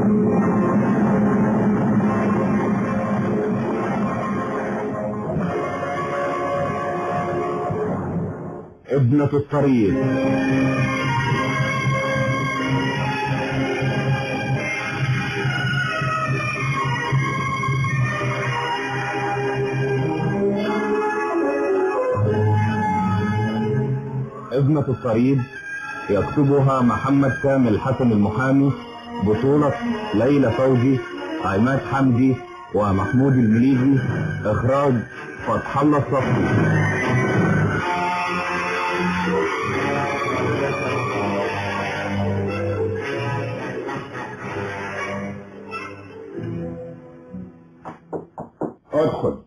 ابنة الطريق ابنة الطريق يكتبها محمد كامل حسن المحامي بطولة ليلى فوزي عماد حمدي ومحمود المليجي اخراج فتح الله الصفي ادخل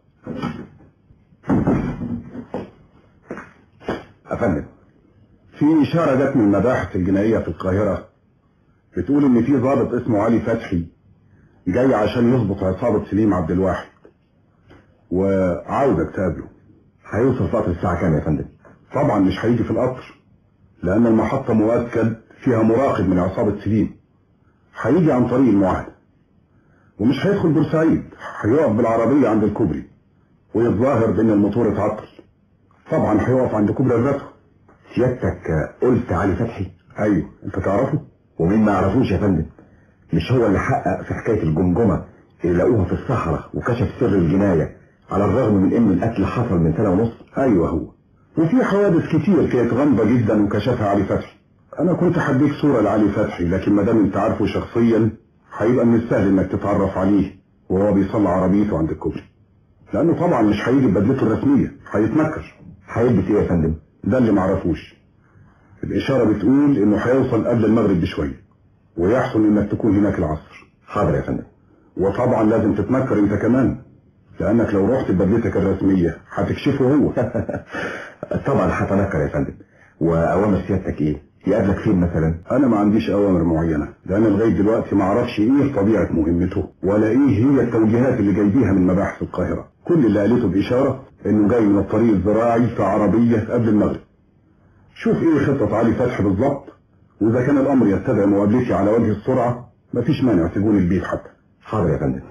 افندم في اشاره جت من المباحث الجنائيه في القاهره بتقول ان في ضابط اسمه علي فتحي جاي عشان يظبط عصابه سليم عبد الواحد وعاوزك تقابله هيوصل في قطر الساعه كام يا فندم طبعا مش هيجي في القطر لان المحطه مؤكد فيها مراقب من عصابه سليم هيجي عن طريق المعاهده ومش هيدخل بورسعيد هيقف بالعربية عند الكوبري ويتظاهر بان الموتور اتعطل طبعا هيقف عند كوبري الرفع سيادتك قلت علي فتحي ايوه انت تعرفه ومين ما يعرفوش يا فندم مش هو اللي حقق في حكايه الجمجمه اللي لقوها في الصحراء وكشف سر الجنايه على الرغم من ان القتل حصل من سنه ونص ايوه هو وفي حوادث كتير كانت غامضه جدا وكشفها علي فتحي انا كنت هديك صوره لعلي فتحي لكن ما دام انت عارفه شخصيا هيبقى من السهل انك تتعرف عليه وهو بيصلي عربيته عند الكوبري لانه طبعا مش هيجي ببدلته الرسميه هيتنكر هيلبس ايه يا فندم ده اللي معرفوش الاشاره بتقول انه هيوصل قبل المغرب بشويه ويحسن انك تكون هناك العصر حاضر يا فندم وطبعا لازم تتنكر انت كمان لانك لو رحت ببدلتك الرسميه هتكشفه هو طبعا هتنكر يا فندم واوامر سيادتك ايه يقابلك فين مثلا انا ما عنديش اوامر معينه لان لغايه دلوقتي ما اعرفش ايه طبيعه مهمته ولا ايه هي التوجيهات اللي جاي بيها من مباحث القاهره كل اللي قالته باشاره انه جاي من الطريق الزراعي في عربيه قبل المغرب شوف ايه خطه علي فتحي بالظبط واذا كان الامر يستدعي مقابلتي على وجه السرعه مفيش مانع تجون البيت حتى حاضر يا فندم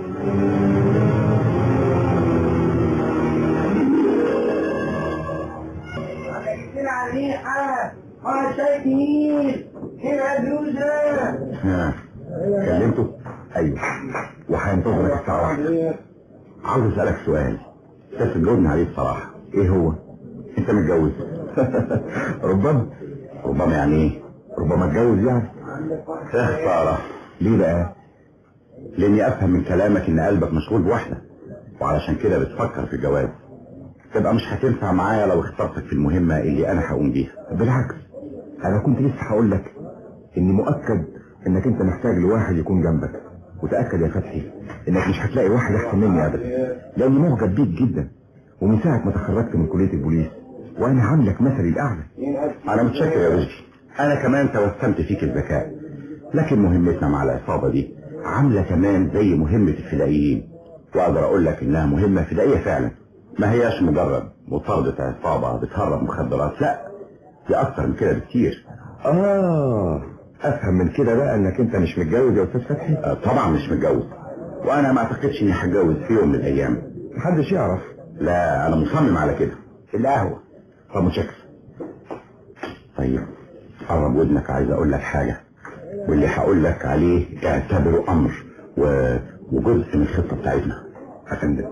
ها كلمته ايوه وهينتظرك الساعه واحدة عاوز اسالك سؤال بس تجاوبني عليه بصراحه ايه هو انت متجوز ربما ربما يعني ايه ربما اتجوز يعني يا خساره ليه بقى لاني افهم من كلامك ان قلبك مشغول بواحده وعلشان كده بتفكر في الجواز تبقى مش هتنفع معايا لو اخترتك في المهمه اللي انا هقوم بيها بالعكس انا كنت لسه هقول لك اني مؤكد انك انت محتاج لواحد يكون جنبك وتاكد يا فتحي انك مش هتلاقي واحد احسن مني ابدا لاني معجب بيك جدا ومن ساعه ما تخرجت من كليه البوليس وانا عاملك مثلي الاعلى انا متشكر يا رشدي انا كمان توسمت فيك الذكاء لكن مهمتنا مع العصابه دي عامله كمان زي مهمه الفدائيين واقدر اقول لك انها مهمه فدائيه فعلا ما هياش مجرد مطاردة عصابة بتهرب مخدرات لا دي اكتر من كده بكتير اه افهم من كده بقى انك انت مش متجوز يا استاذ فتحي آه طبعا مش متجوز وانا ما اعتقدش اني هتجوز في يوم من الايام محدش يعرف لا انا مصمم على كده القهوة طب متشكر طيب قرب ودنك عايز اقول لك حاجة واللي هقول لك عليه اعتبره امر و... وجزء من الخطة بتاعتنا افندم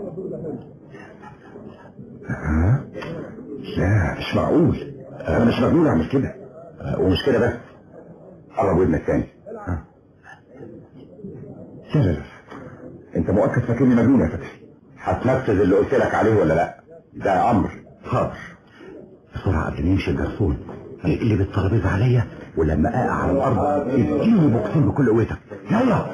ها لا مش معقول انا مش مجنون اعمل كده ومش كده بس قرب ودنك تاني ها. لا لا لا انت مؤكد فاكرني مجنون يا فتحي هتنفذ اللي قلت لك عليه ولا لا ده امر حاضر بسرعه قبل ما يمشي الجرسون اقلب الترابيزه عليا ولما اقع على الارض اديني بوكسين بكل قوتك يلا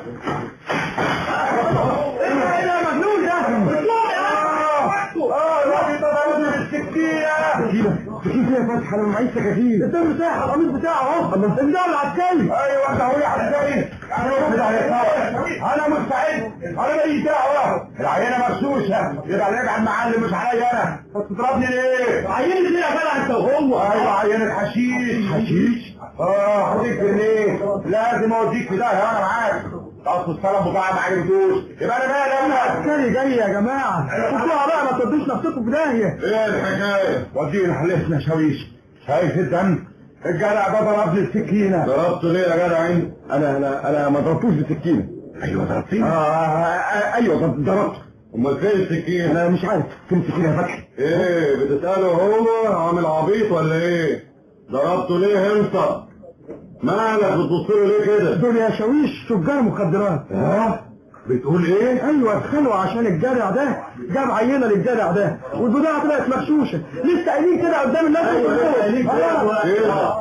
سكينة سكينة يا فتحي انا معيش سكاكين الدم بتاعي القميص بتاعه اهو الله انت ده العسكري ايوه انت هو عسكري انا واخد عليك انا مستعد انا ماليش دعوه العينه مغشوشه يبقى نرجع المعلم مش عليا انا بتضربني ليه؟ عينه ايه يا جدع انت وهو ايوه عينه حشيش حشيش اه هديك جنيه لازم اوديك في ده انا معاك اصل السلام بتاعي ما عجبتوش يبقى انا مالي انا عسكري جاي يا جماعه خدوها بقى ما تودوش نفسكم في داهيه ايه الحكايه ودينا حلفنا شاويش شايف الدم الجدع ده ضربني السكينه ضربت ليه يا جدع انت انا انا انا ما ضربتوش بالسكينه ايوه ضربتني آه, آه ايوه ضربت امال فين السكينه انا مش عارف فين السكينه يا فتحي ايه بتساله هو عامل عبيط ولا ايه ضربته ليه انت مالك بتبص له ليه كده دول يا شاويش تجار مخدرات اه بتقول ايه ايوه اتخانقوا عشان الجدع ده جاب عينه للجدع ده والبضاعه طلعت مغشوشه لسه قايلين كده قدام الناس ايوه لسه قايلين كده آه.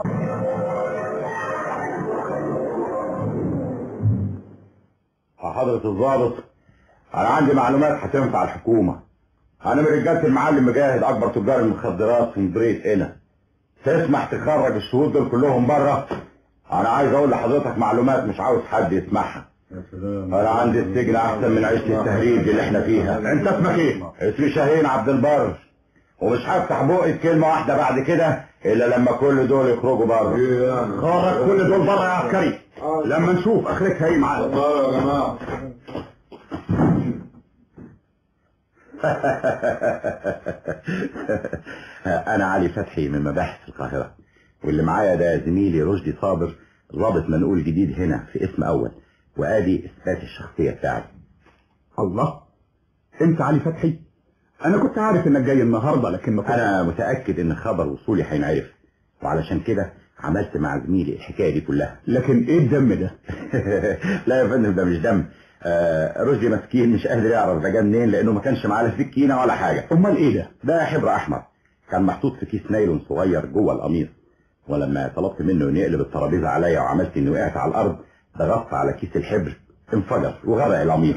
حضرة الضابط أنا عندي معلومات هتنفع الحكومة أنا من رجالة المعلم مجاهد أكبر تجار المخدرات في مديرية هنا تسمح تخرج الشهود دول كلهم بره أنا عايز أقول لحضرتك معلومات مش عاوز حد يسمعها أنا عندي السجن أحسن من عيشة التهريج اللي إحنا فيها أنت اسمك إيه؟ اسمي شاهين عبد البر ومش هفتح بقي كلمة واحدة بعد كده إلا لما كل دول يخرجوا بره خرج كل دول بره يا عسكري لما نشوف آخرتها إيه معاك يا جماعة أنا علي فتحي من مباحث القاهرة واللي معايا ده زميلي رشدي صابر ضابط منقول جديد هنا في اسم أول وآدي إثبات الشخصية بتاعتي الله انت علي فتحي انا كنت عارف انك جاي النهارده لكن ما كنت أنا متأكد إن خبر وصولي هينعرف وعلشان كده عملت مع زميلي الحكاية دي كلها لكن ايه الدم ده لا يا فندم ده مش دم آه رشدي مسكين مش قادر يعرف ده جه منين لانه ما كانش معاه لا سكينه ولا حاجه امال ايه ده ده حبر احمر كان محطوط في كيس نايلون صغير جوه القميص ولما طلبت منه انه يقلب الترابيزه عليا وعملت اني وقعت على الارض ضغطت على كيس الحبر انفجر وغرق القميص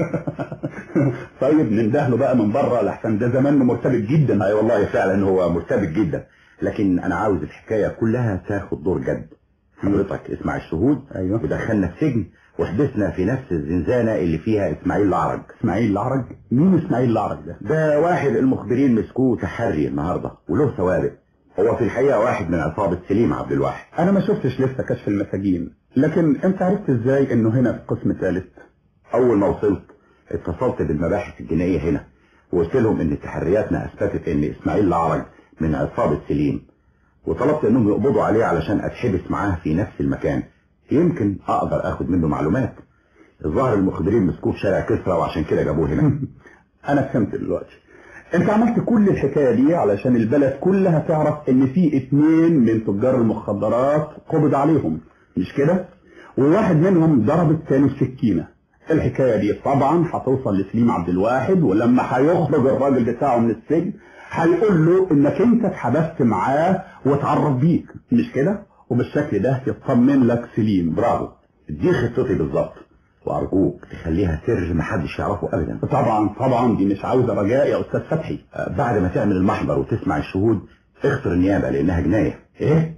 طيب نندهله بقى من بره لحسن ده زمان مرتبط جدا اي والله فعلا هو مرتبط جدا لكن انا عاوز الحكايه كلها تاخد دور جد حضرتك اسمع الشهود ايوه ودخلنا السجن وحبسنا في نفس الزنزانه اللي فيها اسماعيل العرج اسماعيل العرج مين اسماعيل العرج ده ده واحد المخبرين مسكوه تحري النهارده وله سوابق هو في الحقيقه واحد من عصابه سليم عبد الواحد انا ما شفتش لسه كشف المساجين لكن انت عرفت ازاي انه هنا في قسم ثالث اول ما وصلت اتصلت بالمباحث الجنائيه هنا وقلت لهم ان تحرياتنا اثبتت ان اسماعيل العرج من عصابه سليم وطلبت انهم يقبضوا عليه علشان اتحبس معاه في نفس المكان يمكن اقدر اخد منه معلومات الظاهر المخبرين مسكوه في شارع كسرى وعشان كده جابوه هنا انا فهمت دلوقتي انت عملت كل الحكايه دي علشان البلد كلها تعرف ان في اتنين من تجار المخدرات قبض عليهم مش كده وواحد منهم ضرب التاني بسكينه الحكايه دي طبعا هتوصل لسليم عبد الواحد ولما هيخرج الراجل بتاعه من السجن هيقول له انك انت اتحبست معاه واتعرف بيك مش كده وبالشكل ده يطمن لك سليم برافو دي خطتي بالظبط وارجوك تخليها سر محدش يعرفه ابدا طبعا طبعا دي مش عاوزه رجاء يا استاذ فتحي آه، بعد ما تعمل المحضر وتسمع الشهود اخطر النيابه لانها جنايه ايه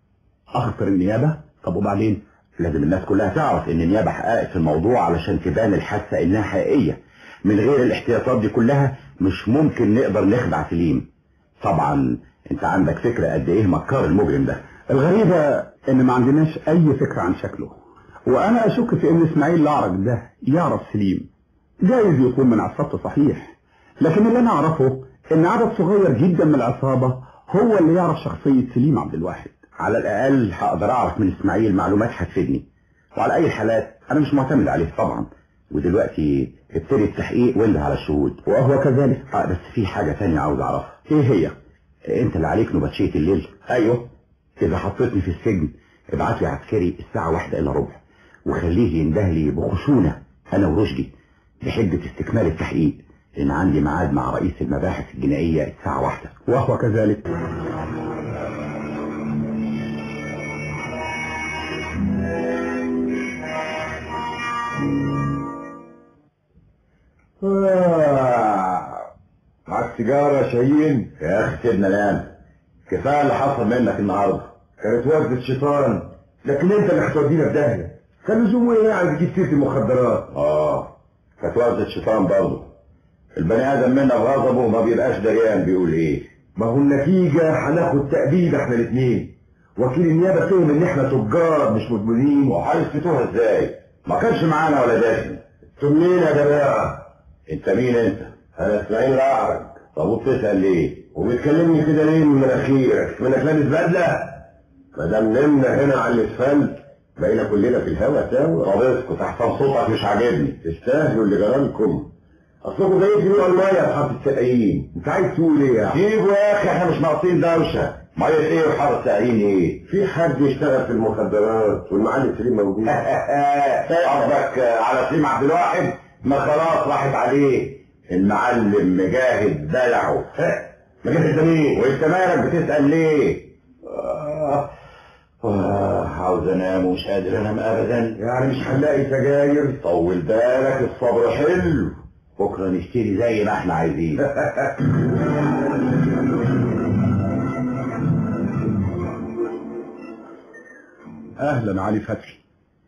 اخطر النيابه طب وبعدين لازم الناس كلها تعرف ان النيابه حققت في الموضوع علشان تبان الحادثه انها حقيقيه من غير الاحتياطات دي كلها مش ممكن نقدر نخدع سليم طبعا انت عندك فكره قد ايه مكار المجرم ده الغريبة ان ما عندناش اي فكرة عن شكله وانا اشك في ان اسماعيل العرج ده يعرف سليم جايز يكون من عصابته صحيح لكن اللي انا اعرفه ان عدد صغير جدا من العصابة هو اللي يعرف شخصية سليم عبد الواحد على الاقل هقدر اعرف من اسماعيل معلومات هتفيدني وعلى اي الحالات انا مش معتمد عليه طبعا ودلوقتي ابتدي التحقيق وانده على الشهود وهو كذلك آه بس في حاجه تانية عاوز اعرفها ايه هي انت اللي عليك نبطشيه الليل ايوه اذا حطيتني في السجن ابعت لي عسكري الساعه واحدة الا ربع وخليه ينده لي بخشونه انا ورشدي بحجه استكمال التحقيق لان عندي ميعاد مع رئيس المباحث الجنائيه الساعه واحدة وهو كذلك معاك سيجاره يا شاهين يا اخي سيبنا نام كفايه اللي حصل منك النهارده كانت وردة شيطان لكن انت اللي هتودينا في داهيه كان لزومه ايه يعني تجيب سيره المخدرات اه كانت وردة شيطان برضه البني ادم منا بغضبه ما بيبقاش دريان بيقول ايه ما هو النتيجه هناخد تأديب احنا الاثنين وكيل النيابه فهم ان احنا تجار مش مدمنين وهيثبتوها ازاي ما كانش معانا ولا داخل انتوا منين يا جماعه انت مين انت انا اسماعيل الاعرج طب وبتسال ليه وبتكلمني كده ليه من مناخيرك منك لابس بدله ما دام نمنا هنا على الاسفلت بقينا كلنا في الهوا سوا طب اسكت احسن صوتك مش عاجبني تستاهلوا اللي جرالكم اصلكم جايين تبيعوا الميه يا حاره السقايين انت عايز تقول ايه يا سيبوا يا اخي احنا مش ناقصين دوشه ميه ايه وحاره السقايين ايه في حد يشتغل في المخدرات والمعلم سليم موجود قصدك على سليم عبد الواحد ما خلاص راحت عليه المعلم مجاهد بلعه مجاهد ده مين وانت مالك بتسال ليه آه. آه عاوز انام ومش قادر انام ابدا يعني مش هنلاقي سجاير طول بالك الصبر حلو بكره نشتري زي ما احنا عايزين اهلا علي فتحي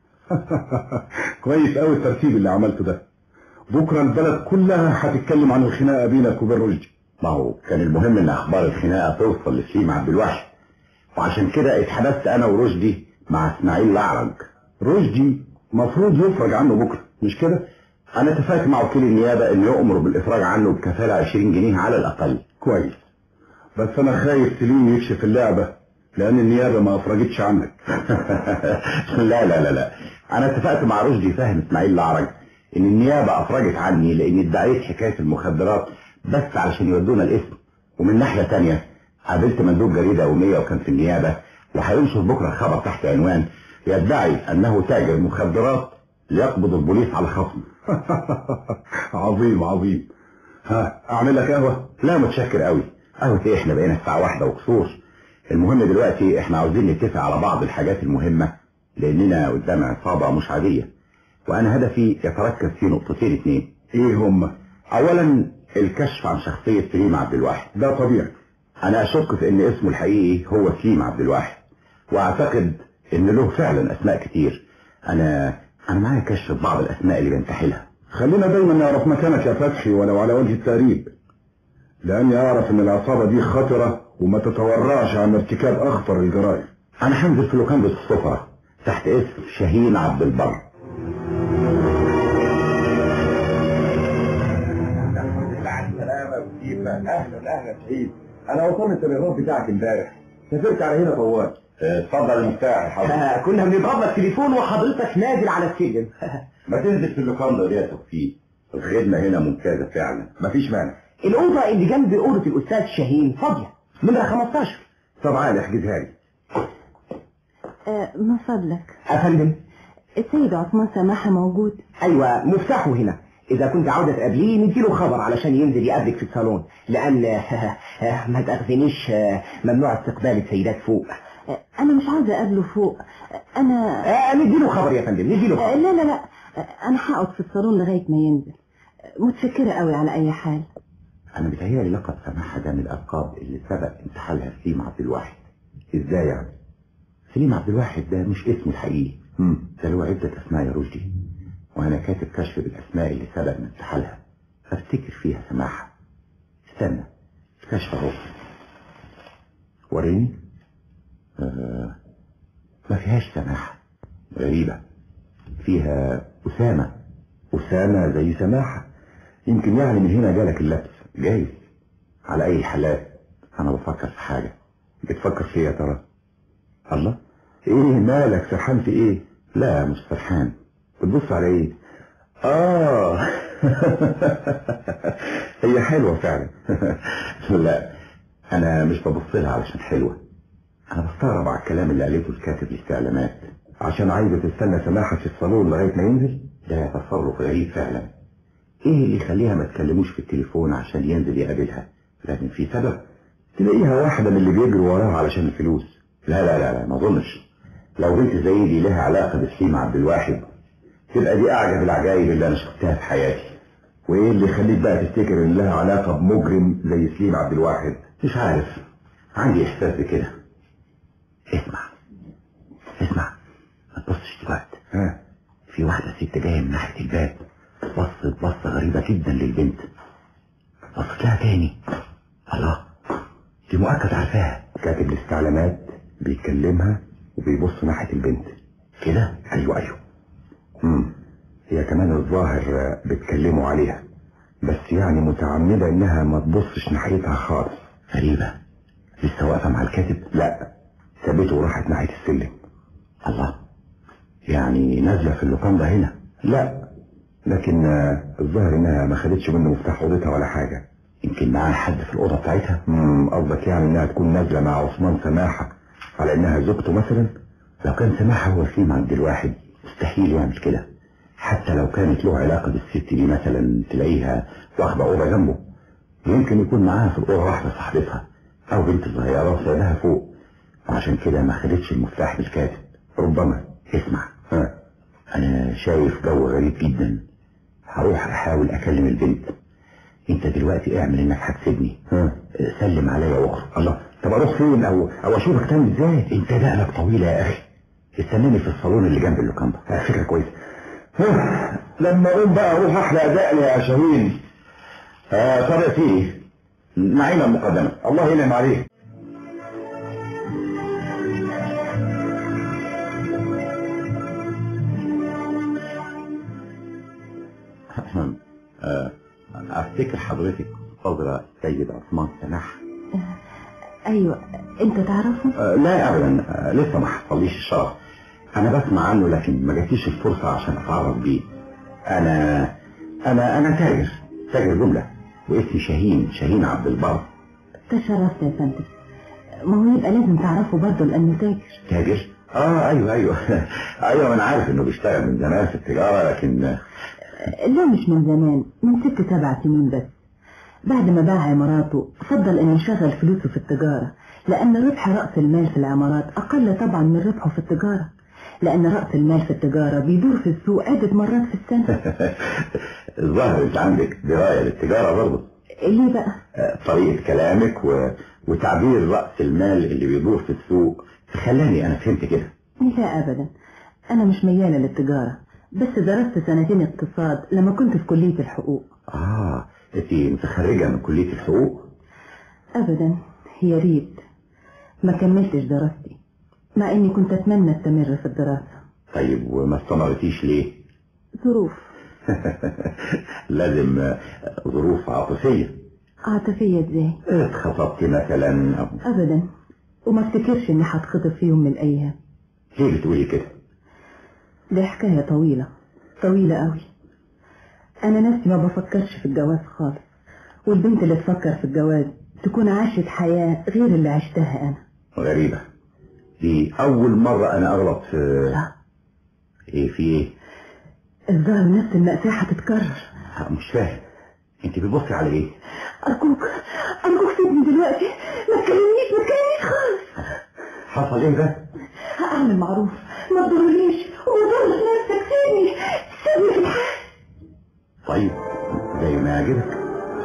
كويس قوي الترتيب اللي عملته ده بكره البلد كلها هتتكلم عن الخناقه بينك وبين رشدي ما هو كان المهم ان اخبار الخناقه توصل لسليم عبد الواحد وعشان كده اتحبست انا ورشدي مع اسماعيل الاعرج رشدي مفروض يفرج عنه بكره مش كده انا اتفقت مع وكيل النيابه انه يؤمر بالافراج عنه بكفاله 20 جنيه على الاقل كويس بس انا خايف سليم يكشف اللعبه لان النيابه ما افرجتش عنك لا لا لا لا انا اتفقت مع رشدي فاهم اسماعيل الاعرج ان النيابه افرجت عني لاني ادعيت حكايه المخدرات بس علشان يودونا الاسم ومن ناحيه تانية قابلت مندوب جريده يوميه وكان في النيابه وهينشر بكره الخبر تحت عنوان يدعي انه تاجر مخدرات ليقبض البوليس على خصمه عظيم عظيم ها اعمل لك قهوه لا متشكر قوي قهوه ايه احنا بقينا الساعه واحدة وكسور المهم دلوقتي احنا عاوزين نتفق على بعض الحاجات المهمه لاننا قدام عصابه مش عاديه وانا هدفي يتركز في نقطتين اتنين ايه هم اولا الكشف عن شخصيه سليم عبد الواحد ده طبيعي انا اشك في ان اسمه الحقيقي هو سليم عبد الواحد واعتقد ان له فعلا اسماء كتير انا انا معايا كشف بعض الاسماء اللي بينتحلها خلينا دايما نعرف مكانك يا فتحي ولو على وجه التقريب لاني اعرف ان العصابه دي خطره وما تتورعش عن ارتكاب اخطر الجرائم انا هنزل في لوكاندا السفرة تحت اسم شاهين عبد البر اهلا اهلا شهيد انا وصلت الرغاف بتاعك امبارح سافرت على هنا طوال اتفضل المفتاح يا حضرتك كنا بنضرب لك تليفون وحضرتك نازل على السجن ما تنزل في اللوكاندا دي يا توفيق الخدمه هنا ممتازه فعلا مفيش مانع الأوضة اللي جنب أوضة الأستاذ شاهين فاضية نمرة 15 طبعا احجزها لي آه، من فضلك أفندم السيد عثمان سماحة موجود أيوة مفتاحه هنا إذا كنت عاوزة تقابليه نديله خبر علشان ينزل يقابلك في الصالون لأن ما تأخذنيش ممنوع استقبال السيدات فوق آه، أنا مش عاوزة أقابله فوق آه، أنا آه، نديله خبر يا فندم نديله آه، خبر لا لا لا آه، أنا هقعد في الصالون لغاية ما ينزل آه، متشكرة قوي على أي حال انا بتهيألي لقب سماحه ده من الالقاب اللي سبق انتحالها سليم عبد الواحد ازاي يعني سليم عبد الواحد ده مش اسمه الحقيقي ده له عده اسماء يا رشدي وانا كاتب كشف بالاسماء اللي سبق من انتحالها فافتكر فيها سماحه استنى الكشف اهو وريني آه ما فيهاش سماحه غريبه فيها اسامه أسامة زي سماحة يمكن يعني من هنا جالك اللبس جايز على اي حالات انا بفكر في حاجة بتفكر في إيه يا ترى الله ايه مالك سرحان في ايه لا مش فرحان بتبص على ايه اه هي حلوة فعلا لا انا مش ببص لها علشان حلوة انا بستغرب على الكلام اللي قالته الكاتب الاستعلامات عشان عايزة تستنى سماحة في الصالون لغاية ما ينزل ده تصرف غريب فعلا ايه اللي يخليها ما تكلموش في التليفون عشان ينزل يقابلها لكن في سبب تلاقيها واحدة من اللي بيجروا وراها علشان الفلوس لا لا لا لا ما اظنش لو بنت زي دي لها علاقة بسليم عبد الواحد تبقى دي اعجب العجائب اللي انا شفتها في حياتي وايه اللي يخليك بقى تفتكر ان لها علاقة بمجرم زي سليم عبد الواحد مش عارف عندي احساس بكده اسمع اسمع ما تبصش دلوقتي ها في واحدة ست جاية من ناحية الباب بصت بصة غريبة جدا للبنت بصت لها تاني الله دي مؤكد عارفاها كاتب الاستعلامات بيكلمها وبيبص ناحية البنت كده ايوه ايوه امم هي كمان الظاهر بتكلموا عليها بس يعني متعمدة انها ما تبصش ناحيتها خالص غريبة لسه واقفة مع الكاتب لا سابته وراحت ناحية السلم الله يعني نازلة في اللوكاندا هنا لا لكن آه، الظاهر انها ما خدتش منه مفتاح اوضتها ولا حاجة يمكن معاها حد في الأوضة بتاعتها امم قصدك يعني انها تكون نازلة مع عثمان سماحة على انها زوجته مثلا لو كان سماحة هو فيه عند الواحد مستحيل يعمل كده حتى لو كانت له علاقة بالست دي مثلا تلاقيها واخدة أوضة جنبه يمكن يكون معاها في الأوضة واحدة صاحبتها أو بنت صغيرة وسايبها فوق وعشان كده ما خدتش المفتاح من الكاتب ربما اسمع ها أنا شايف جو غريب جدا هروح أحاول أكلم البنت أنت دلوقتي اعمل إنك هتسيبني ها سلم عليا واخرج الله طب أروح فين أو أو أشوفك تاني إزاي أنت دقنك طويلة يا أخي استناني في الصالون اللي جنب اللوكاندا فكرة كويسة ها، لما اقوم بقى اروح احلق دقني يا شاهين آه طب يا سيدي نعيم المقدمة الله ينعم عليك آه، افتكر حضرتك قدرة سيد عثمان سماح ايوه انت تعرفه آه، لا ابدا آه، لسه ما حصليش الشرف انا بسمع عنه لكن ما جاتليش الفرصة عشان اتعرف بيه انا انا انا تاجر تاجر جملة واسمي شاهين شاهين عبد البر تشرفت يا فندم ما هو يبقى لازم تعرفه برضه لانه تاجر تاجر اه ايوه ايوه ايوه انا عارف انه بيشتغل من زمان في التجارة لكن آه، لا مش من زمان من ست سبع سنين بس بعد ما باع عماراته فضل انه يشغل فلوسه في التجارة لان ربح رأس المال في العمارات اقل طبعا من ربحه في التجارة لان رأس المال في التجارة بيدور في السوق عدة مرات في السنة الظاهر انت عندك دراية للتجارة برضه ليه بقى آه، طريقة كلامك و... وتعبير رأس المال اللي بيدور في السوق خلاني انا فهمت كده لا ابدا انا مش ميالة للتجارة بس درست سنتين اقتصاد لما كنت في كلية الحقوق اه انت متخرجة من كلية الحقوق ابدا يا ريت ما كملتش دراستي مع اني كنت اتمنى استمر في الدراسة طيب وما استمرتيش ليه ظروف لازم آه، ظروف عاطفية عاطفية ازاي اتخطبتي مثلا أو... ابدا وما افتكرش اني هتخطب في يوم من الايام ليه بتقولي كده دي حكاية طويلة طويلة قوي انا نفسي ما بفكرش في الجواز خالص والبنت اللي تفكر في الجواز تكون عاشت حياة غير اللي عشتها انا غريبة دي اول مرة انا اغلط في لا ايه في ايه الظاهر نفس المأساة هتتكرر آه، مش فاهم انت بتبصي على ايه ارجوك ارجوك سيبني دلوقتي ما تكلمنيش ما تكلمنيش خالص حصل ايه ده اعمل معروف ما تضرنيش وما تضرش نفسك سيبني سيبني في الحال طيب زي ما يعجبك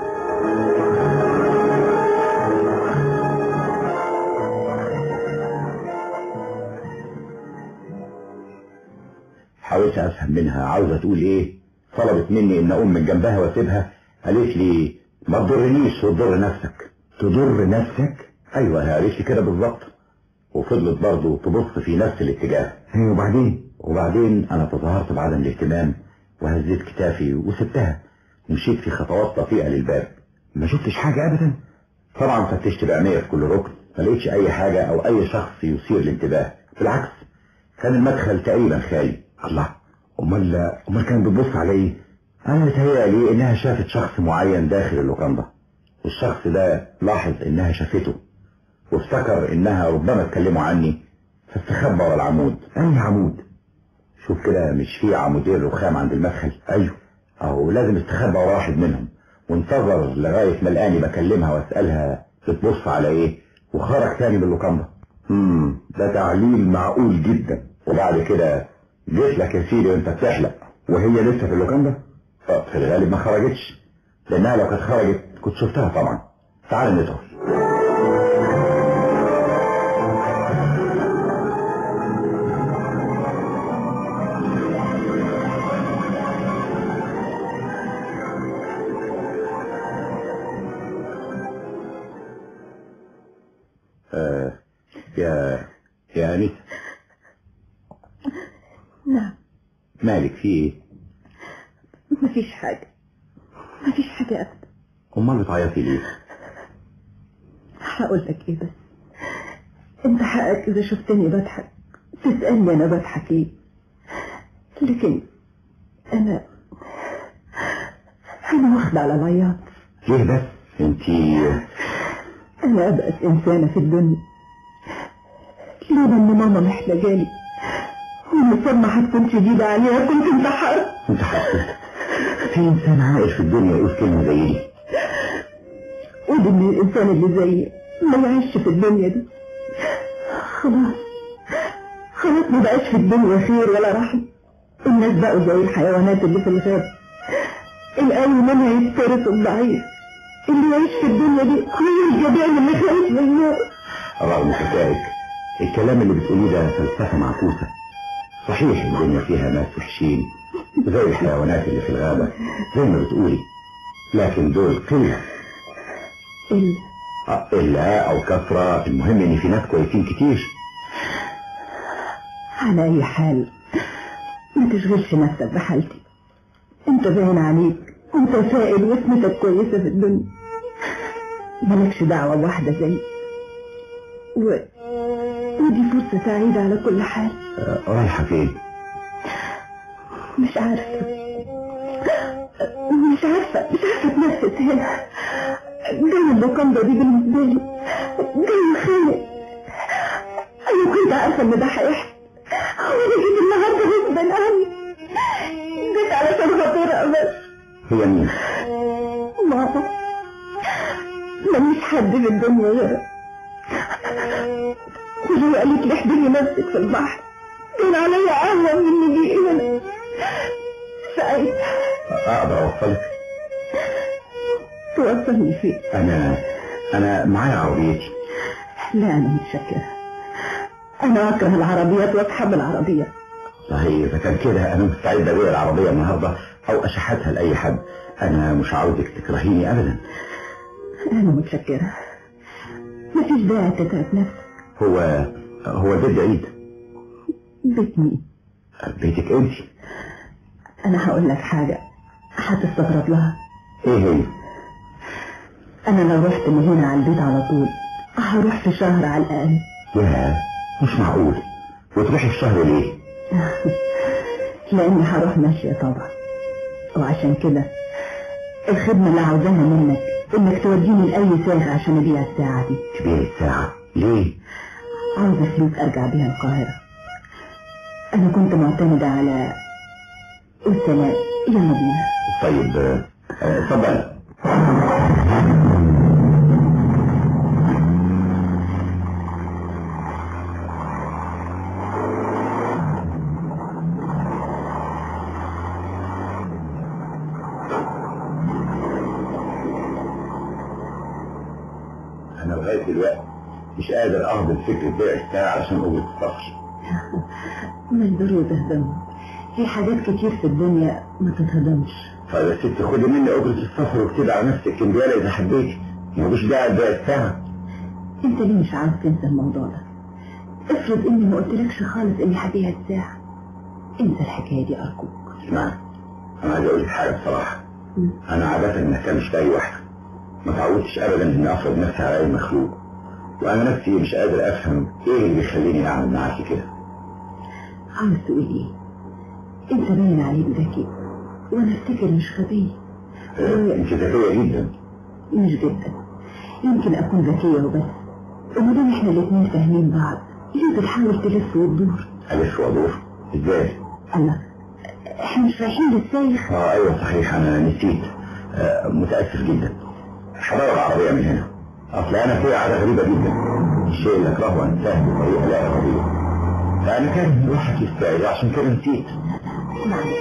حاولت افهم منها عاوزه تقول ايه طلبت مني ان اقوم من جنبها واسيبها قالت لي ما تضرنيش وتضر نفسك تضر نفسك ايوه هي قالت لي كده بالظبط وفضلت برضه تبص في نفس الاتجاه وبعدين وبعدين انا تظاهرت بعدم الاهتمام وهزيت كتافي وسبتها ومشيت في خطوات بطيئة للباب ما شفتش حاجة ابدا طبعا فتشت بعينيا في كل ركن ما لقيتش اي حاجة او اي شخص يثير الانتباه بالعكس كان المدخل تقريبا خالي الله امال امال كان بتبص على ايه انا متهيألي انها شافت شخص معين داخل اللوكاندا والشخص ده لاحظ انها شافته وافتكر انها ربما اتكلموا عني فاستخبى ورا العمود اي عمود شوف كده مش في عمودين رخام عند المدخل ايوه او لازم استخبى ورا واحد منهم وانتظر لغاية ما لقاني بكلمها واسألها بتبص على ايه وخرج تاني من اللوكاندا امم ده تعليل معقول جدا وبعد كده جيت لك يا سيدي وانت بتحلق وهي لسه في اللوكاندا آه، في الغالب ما خرجتش لانها لو كانت خرجت كنت شفتها طبعا تعال ندخل آه يا يا أنسة نعم مالك في ايه مفيش حاجة مفيش حاجة أبدا امال بتعيطي ليه هقول لك إيه بس أنت حقك إذا شفتني بضحك تسألني أنا بضحك ليه لكن أنا أنا واخدة على العياط ليه بس انتي أنا أبأس إنسانة في الدنيا لولا إن ماما محتاجاني والمصابة هتكون شديدة عليها كنت انتحرت انت حاسس في انسان عايش في الدنيا يقول كلمة زي دي قول إن الإنسان اللي زيي ما يعيش في الدنيا دي خلاص خلاص ما بقاش في الدنيا خير ولا رحمة الناس بقوا زي الحيوانات اللي في الغابة القوي منها يفترس الضعيف اللي يعيش في الدنيا دي هو الجبان اللي خايف من النار رغم خفائك الكلام اللي بتقوليه ده فلسفة معكوسة صحيح الدنيا فيها ناس وحشين زي الحيوانات اللي في الغابة زي ما بتقولي لكن دول قلة إلا آه، قلة أو كثرة المهم إن في ناس كويسين كتير على أي حال ما تشغلش نفسك بحالتي انت باين عليك انت سائل واسمتك كويسة في الدنيا مالكش دعوة بواحدة زي و... ودي فرصة سعيدة على كل حال آه، رايحة فين مش عارفة مش عارفة مش عارفة اتنفس هنا جو اللوكاندا دي بالنسبة لي جو خانق أنا كنت عارفة إن ده هيحصل وأنا جيت النهاردة غصبا عني جيت علشان خاطرها بس هي مين ماما مفيش حد في الدنيا غيرها وهي قالت لي احضري نفسك في البحر كان عليا قهوة من نجي هنا ساعتها أقدر أوصلك توصلني فين أنا أنا معايا عربيتي لا أنا متشكرة أنا أكره العربيات وأصحاب العربيات صحيح إذا كان كده أنا مستعد أبيع العربية النهاردة أو أشحتها لأي حد أنا مش عاوزك تكرهيني أبدا أنا متشكرة مفيش داعي تتعب نفسك هو هو ده بعيد بيت مين بيتك أنت أنا هقول لك حاجة هتستغرب لها إيه هي أنا لو رحت من هنا على البيت على طول هروح في شهر على الأقل يا مش معقول وتروحي في شهر ليه لأني هروح ماشية طبعا وعشان كده الخدمة اللي عاوزاها منك إنك توديني لأي ساعة عشان أبيع الساعة دي تبيع الساعة ليه عاوزة فلوس أرجع بيها القاهرة أنا كنت معتمدة على والسلام يلا بينا طيب آه، آه، اتفضل أنا لغاية دلوقتي مش قادر أهضم فكرة بيع الساعة عشان أجرة السفر مش ضروري تهضم في حاجات كتير في الدنيا ما تتهضمش طيب يا ست خدي مني أجرة السفر واكتبي على نفسك كمبيالة إذا حبيتي مفيش داعي لبيع الساعة انت ليه مش عاوز تنسى الموضوع ده افرض اني ما قلتلكش خالص اني هبيع الساعة انسى الحكاية دي ارجوك اسمعي أنا عايز أقول لك حاجة بصراحة مم. أنا عادة ما اهتمش بأي واحدة ما تعودتش أبدا إني أفرض نفسي على أي مخلوق وأنا نفسي مش قادر أفهم إيه اللي بيخليني أعمل معاكي كده عاوز تقول ايه انت باين عليك ذكي وانا افتكر مش غبي آه، أنت ذكية جدا مش جدا يمكن اكون ذكية وبس وما دام احنا الاتنين فاهمين بعض ليه بتحاول تلف وتدور ألف وأدور إزاي؟ الله احنا مش رايحين للسايخ آه أيوه صحيح أنا نسيت آه متأسف جدا هدور العربية من هنا أصل أنا فيها عادة غريبة جدا الشيء اللي أكرهه أنساه بطريقة لا إرادية فأنا كان الواحد يستعيد عشان كده نسيت معلش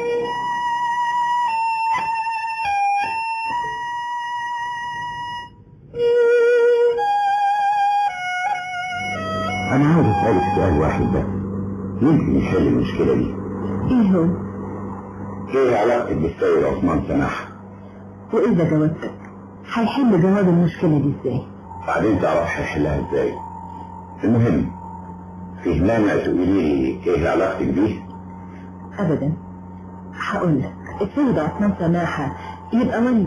أنا عاوز أسألك سؤال واحد بس يمكن يحل المشكلة دي ايه هو إيه علاقتك بالسيد عثمان سماح؟ واذا جاوبتك هيحل جواب المشكلة دي ازاي بعدين تعرف هيحلها إزاي؟ المهم فيه مانع تقولي لي ايه علاقتك بيه؟ ابدا هقول لك السيد عثمان سماحة يبقى والدي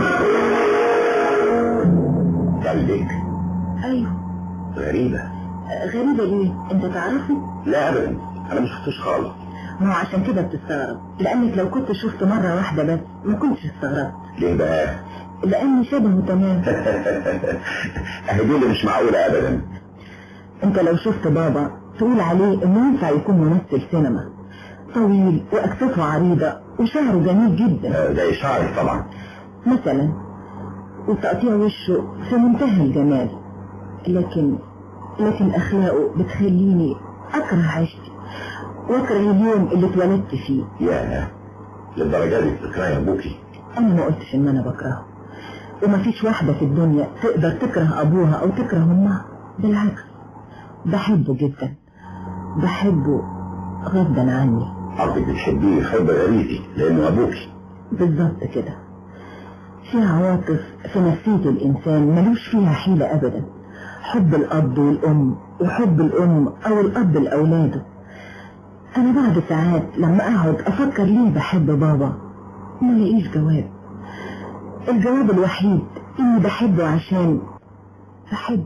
والدك ايوه غريبة غريبة ليه انت تعرفه لا ابدا انا ما شفتوش خالص ما هو عشان كده بتستغرب لانك لو كنت شفته مرة واحدة بس ما كنتش استغربت ليه بقى؟ لاني شبهه تمام اهي دي اللي مش معقولة ابدا انت لو شفت بابا تقول عليه انه ينفع يكون ممثل سينما طويل واكتافه عريضة وشعره جميل جدا آه، زي شعرك طبعا مثلا وتقطيع وشه في منتهى الجمال لكن لكن اخلاقه بتخليني اكره عيشتي واكره اليوم اللي اتولدت فيه يا للدرجة دي بتكرهي ابوكي انا ما قلتش ان انا بكرهه ومفيش واحدة في الدنيا تقدر تكره ابوها او تكره امها بالعكس بحبه جدا بحبه غصبا عني قصدك بتحبيه حب غريزي لانه ابوكي بالظبط كده في عواطف في نفسية الإنسان ملوش فيها حيلة أبدا حب الأب والأم وحب الأم أو الأب لأولاده أنا بعد ساعات لما أقعد أفكر ليه بحب بابا ما لاقيش جواب الجواب الوحيد إني بحبه عشان بحب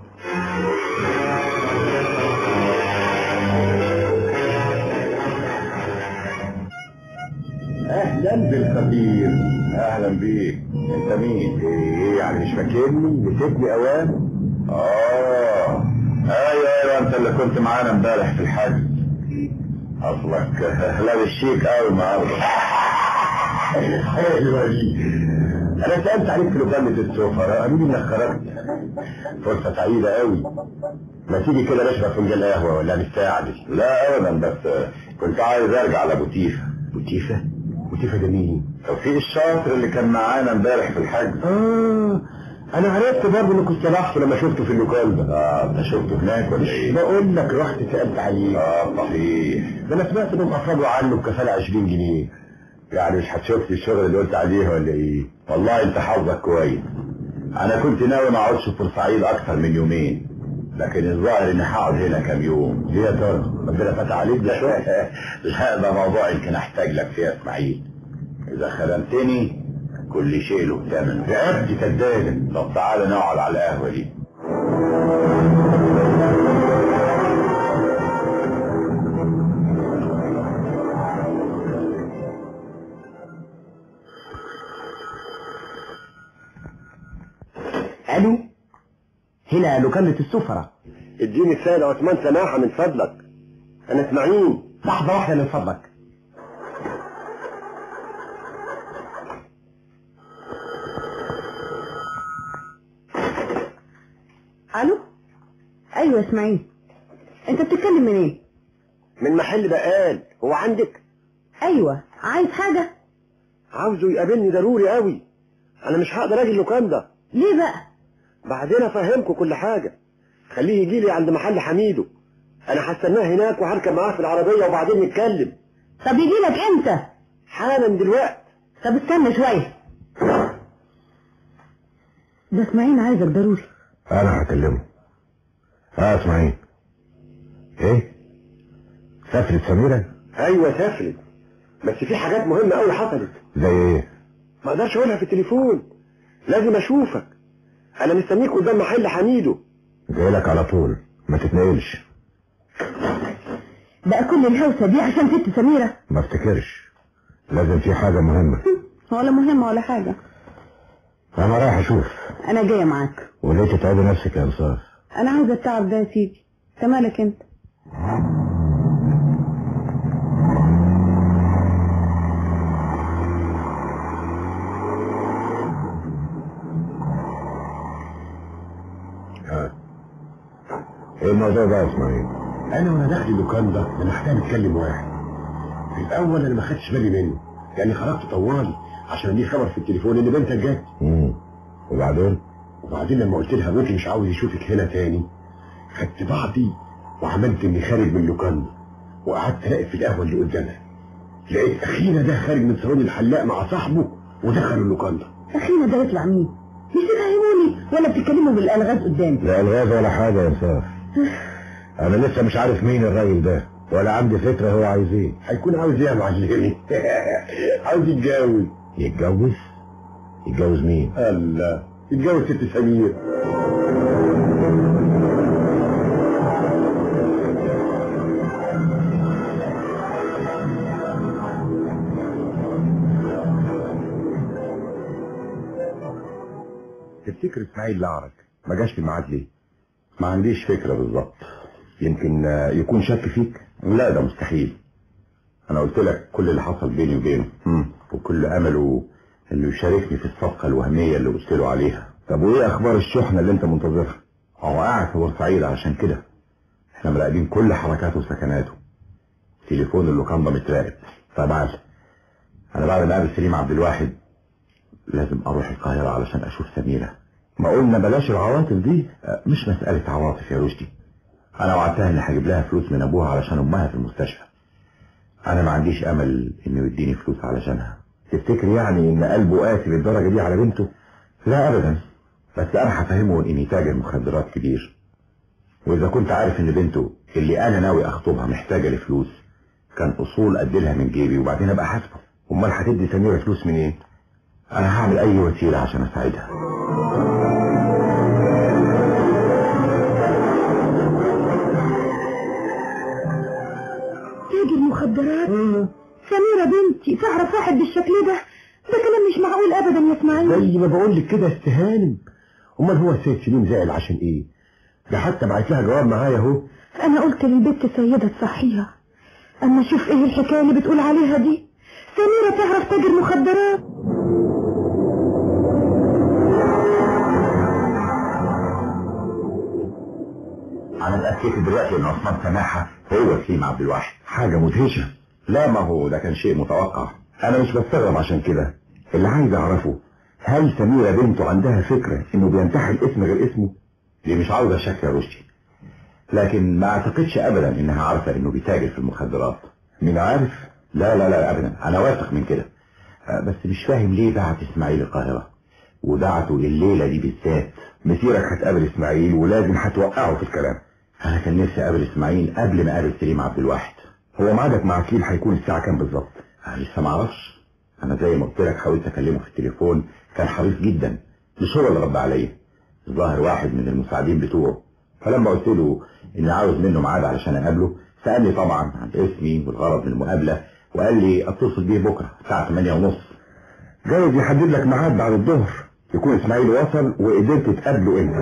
اهلا بالخبير اهلا بيك انت مين ايه يعني مش فاكرني نسيتني اوام اه ايوه ايوه انت اللي كنت معانا امبارح في الحج اصلك لابس شيك قوي النهارده حلوه دي انا سالت عليك في لوكانة السفراء قالوا لي انك خرجت فرصه سعيده قوي ما تيجي كده نشرب فنجان قهوه ولا نستعجل لا ابدا بس كنت عايز ارجع على بوتيفه بوتيفه بوتيفه ده مين توفيق الشاطر اللي كان معانا امبارح في الحج اه انا عرفت برضه انك استبحته لما شفته في اللوكال ده اه انت شفته هناك ولا ايه بقول لك رحت سالت عليه اه صحيح ده انا سمعت انهم افرجوا عنه بكفاله 20 جنيه يعني مش هتشوف لي الشغل اللي قلت عليه ولا ايه والله انت حظك كويس انا كنت ناوي ما اقعدش في بورسعيد اكتر من يومين لكن الظاهر اني هقعد هنا كام يوم ليه يا ترى ربنا فتح عليك ده شويه لا ده موضوع يمكن احتاج لك فيه يا اسماعيل اذا خدمتني كل شيء له ثمن رقبتي كدابه طب تعالى نقعد على القهوه دي الو هنا لوكالة السفرة اديني السيد عثمان سماحه من فضلك انا اسماعيل لحظة واحدة من فضلك الو ايوه اسماعيل انت بتتكلم من ايه من محل بقال هو عندك ايوه عايز حاجه عاوزه يقابلني ضروري قوي انا مش هقدر اجي اللوكان ده ليه بقى بعدين افهمكم كل حاجه خليه يجي لي عند محل حميدو انا هستناه هناك وهركب معاه في العربيه وبعدين نتكلم طب يجي لك امتى حالا دلوقتي طب استنى شويه ده اسماعيل عايزك ضروري انا هكلمه اه اسماعيل ايه سافرت سميرة ايوه سافرت بس في حاجات مهمة قوي حصلت زي ايه ما اقدرش اقولها في التليفون لازم اشوفك انا مستنيك قدام محل حميدو جاي لك على طول ما تتنقلش بقى كل الهوسه دي عشان ست سميره ما افتكرش لازم في حاجة مهمة ولا مهمه ولا حاجه انا رايح اشوف انا جايه معاك وليه تتعبي نفسك يا انصاف انا عايزه التعب ده يا سيدي انت مالك انت ايه الموضوع ده يا اسماعيل؟ انا وانا داخل اللوكان ده انا محتاج اتكلم واحد في الاول انا ما خدتش بالي منه يعني خرجت طوالي عشان اديه خبر في التليفون ان بنتك جت وبعدين وبعدين لما قلت لها ابوكي مش عاوز يشوفك هنا تاني خدت بعضي وعملت اني خارج من اللوكان وقعدت اراقب في القهوه اللي قدامها لقيت اخينا ده خارج من صالون الحلاق مع صاحبه ودخلوا اللوكان ده اخينا ده يطلع مين مش تفهموني ولا بتتكلموا بالالغاز قدامي لا الغاز ولا حاجه يا انصاف انا لسه مش عارف مين الراجل ده ولا عندي فكره هو عايز ايه هيكون عاوز ايه يا معلمي عاوز يتجوز يتجوز يتجوز مين الله يتجوز ست سمير تفتكر اسماعيل لعرج ما جاش في الميعاد ليه ما عنديش فكرة بالظبط يمكن آه، يكون شك فيك لا ده مستحيل انا قلت لك كل اللي حصل بيني وبينه مم. وكل امله انه يشاركني في الصفقة الوهمية اللي قلت له عليها طب وايه اخبار الشحنه اللي انت منتظرها هو قاعد في بورسعيد عشان كده احنا مراقبين كل حركاته وسكناته تليفون اللوكاندا متراقب طبعا انا بعد ما اقابل سليم عبد الواحد لازم اروح القاهرة علشان اشوف سميرة ما قلنا بلاش العواطف دي أه، مش مسألة عواطف يا رشدي انا وعدتها اني هجيب لها فلوس من ابوها علشان امها في المستشفى انا ما عنديش امل انه يديني فلوس علشانها تفتكر يعني ان قلبه قاسي للدرجه دي على بنته لا ابدا بس انا هفهمه اني تاجر مخدرات كبير واذا كنت عارف ان بنته اللي انا ناوي اخطبها محتاجه لفلوس كان اصول اديلها من جيبي وبعدين ابقى حاسبه امال هتدي سميره فلوس منين انا هعمل اي وسيله عشان اساعدها تاجر مخدرات سميرة بنتي تعرف واحد بالشكل ده ده كلام مش معقول ابدا يا اسماعيل زي ما بقول لك كده استهانم امال هو السيد سليم زعل عشان ايه ده حتى بعت لها جواب معايا اهو انا قلت للبت سيدة تصحيها اما شوف ايه الحكاية اللي بتقول عليها دي سميرة تعرف تاجر مخدرات انا اتاكدت دلوقتي ان عثمان سماحه هو سليم عبد الواحد حاجه مدهشه لا ما هو ده كان شيء متوقع انا مش بستغرب عشان كده اللي عايز اعرفه هل سميره بنته عندها فكره انه بينتحل اسم غير اسمه دي مش عاوزه شك يا رشدي لكن ما اعتقدش ابدا انها عارفه انه بيتاجر في المخدرات مين عارف لا لا لا ابدا انا واثق من كده آه، بس مش فاهم ليه بعت اسماعيل القاهره ودعته لليله دي بالذات مسيرك هتقابل اسماعيل ولازم هتوقعه في الكلام انا كان نفسي اقابل اسماعيل قبل ما اقابل سليم عبد الواحد هو ميعادك مع سليم هيكون الساعه كام بالظبط أنا لسه ما اعرفش انا زي ما قلت لك حاولت اكلمه في التليفون كان حريص جدا مش هو اللي رد عليا الظاهر واحد من المساعدين بتوعه فلما قلت له اني عاوز منه ميعاد علشان اقابله سالني طبعا عن اسمي والغرض من المقابله وقال لي اتصل بيه بكره الساعه 8 ونص جايز يحدد لك ميعاد بعد الظهر يكون اسماعيل وصل وقدرت تقابله انت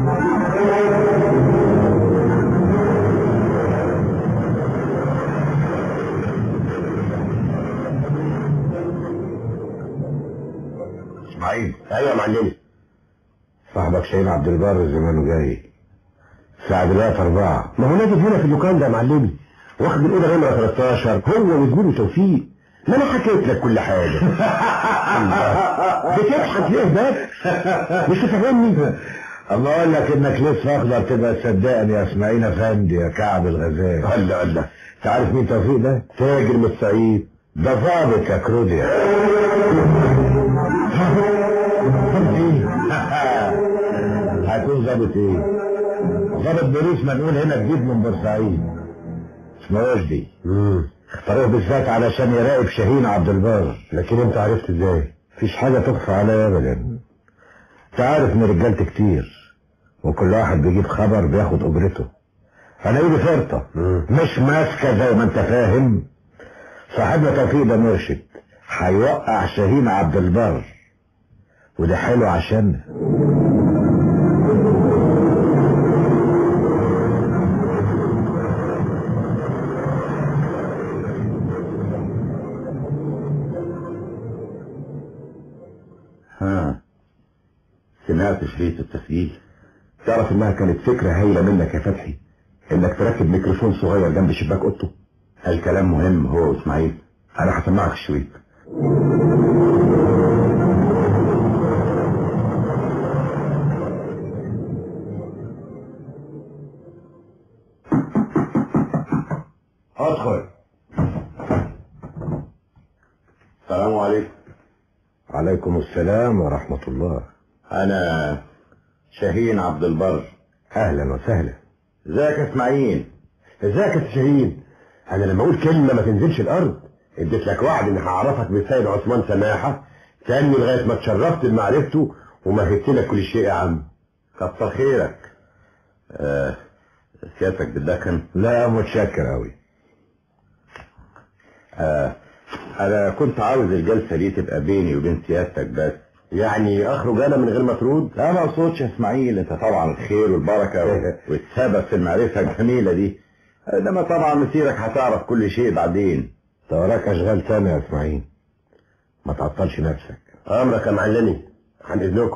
اسماعيل ايوه يا معلمي صاحبك شاهين عبد البر زمانه جاي الساعة دلوقتي أربعة ما هو نازل هنا في اللوكان ده يا معلمي واخد الأوضة نمرة 13 هو وزميله توفيق ما أنا حكيت لك كل حاجة الله. بتضحك ليه بس؟ مش تفهمني؟ اما اقول لك انك لسه اخضر تبقى تصدقني يا اسماعيل افندي يا كعب الغزال الله الله أنت عارف مين توفيق ده؟ تاجر من الصعيد ده ضابط يا كروديا هيكون ضابط ايه ضابط بوليس منقول هنا جديد من بورسعيد اسمه وجدي اختاروه بالذات علشان يراقب شاهين عبد البر لكن أنت عرفت إزاي؟ مفيش حاجة تخفى عليا ابدا انت عارف ان رجالتي كتير وكل واحد بيجيب خبر بياخد اجرته انا ايدي فرطة مش ماسكة زي ما انت فاهم صاحبنا توفيق ده مرشد هيوقع شاهين عبد البر وده حلو عشان ها سمعت شريط التسجيل تعرف إنها كانت فكرة هايلة منك يا فتحي إنك تركب ميكروفون صغير جنب شباك أوضته الكلام مهم هو واسماعيل أنا هسمعك الشريط ادخل السلام عليكم عليكم السلام ورحمة الله انا شاهين عبد البر اهلا وسهلا ازيك يا اسماعيل ازيك يا شاهين انا لما اقول كلمه ما تنزلش الارض اديت لك وعد اني هعرفك بالسيد عثمان سماحه تاني لغايه ما اتشرفت بمعرفته ومهدت لك كل شيء يا عم كتر خيرك آه سيادتك بتدخن لا متشكر اوي آه انا كنت عاوز الجلسه دي تبقى بيني وبين سيادتك بس يعني اخرج انا من غير ما ترد لا ما اقصدش يا اسماعيل انت طبعا الخير والبركه والسبب في المعرفه الجميله دي انما طبعا مسيرك هتعرف كل شيء بعدين انت وراك اشغال تانية يا اسماعيل ما تعطلش نفسك امرك يا معلمي عن اذنكم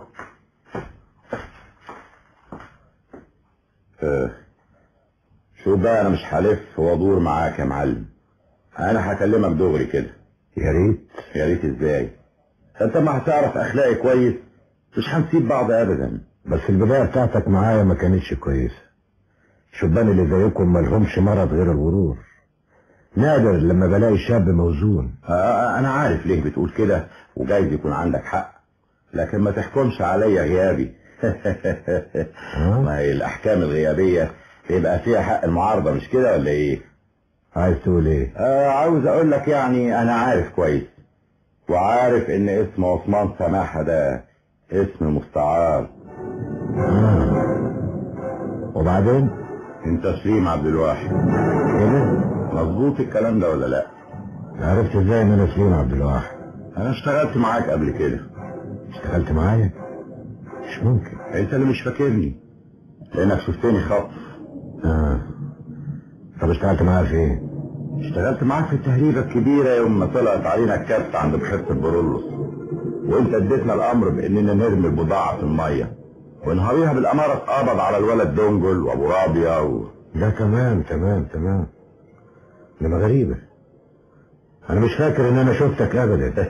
آه، شوف بقى انا مش هلف وادور معاك يا معلم انا هكلمك دغري كده يا ريت يا ريت ازاي انت ما هتعرف اخلاقي كويس مش هنسيب بعض ابدا بس البدايه بتاعتك معايا ما كانتش كويسه الشبان اللي زيكم مالهمش مرض غير الغرور نادر لما بلاقي شاب موزون آه، انا عارف ليه بتقول كده وجايز يكون عندك حق لكن ما تحكمش عليا غيابي ما هي الاحكام الغيابيه يبقى فيها حق المعارضه مش كده ولا ايه عايز تقول ايه آه عاوز اقول لك يعني انا عارف كويس وعارف ان اسم عثمان سماحه ده اسم مستعار آه. وبعدين انت سليم عبد الواحد كده مظبوط الكلام ده ولا لا عرفت ازاي ان انا سليم عبد الواحد انا اشتغلت معاك قبل كده اشتغلت معايا مش ممكن انت اللي مش فاكرني لانك شفتني خط اه طب اشتغلت معايا في ايه اشتغلت معاك في التهريبه الكبيره يوم ما طلعت علينا الكبت عند بحيره البرولوس وانت اديتنا الامر باننا نرمي البضاعه في الميه ونهاريها بالاماره اتقبض على الولد دونجل وابو رابيا و... ده تمام تمام تمام انما غريبة انا مش فاكر ان انا شفتك ابدا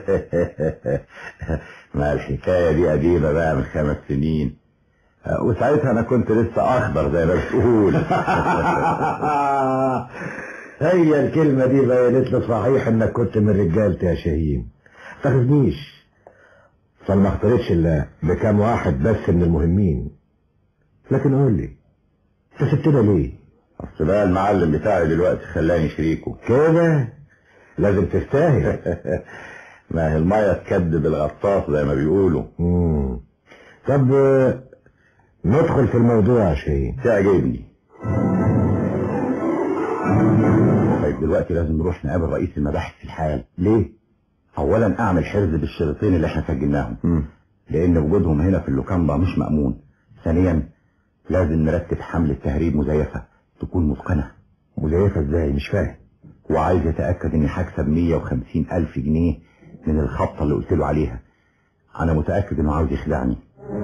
ما الحكايه دي قديمه بقى من خمس سنين آه، وساعتها انا كنت لسه اخضر زي ما بتقول هي الكلمة دي بينت لي صحيح انك كنت من رجالتي يا شاهين تاخذنيش فانا ما اختارتش الا بكام واحد بس من المهمين لكن قول لي انت سبتنا ليه اصل بقى المعلم بتاعي دلوقتي خلاني شريكه كده لازم تستاهل ما هي الميه تكدب الغطاس زي ما بيقولوا مم. طب آه، ندخل في الموضوع يا شاهين تعجبني طيب دلوقتي لازم نروح نقابل رئيس المباحث في الحال ليه اولا اعمل حرز بالشريطين اللي احنا سجلناهم لان وجودهم هنا في اللوكاندا مش مأمون ثانيا لازم نرتب حملة تهريب مزيفة تكون متقنة مزيفة ازاي مش فاهم وعايز اتأكد اني هكسب 150 الف جنيه من الخبطة اللي قلت له عليها انا متأكد انه عاوز يخدعني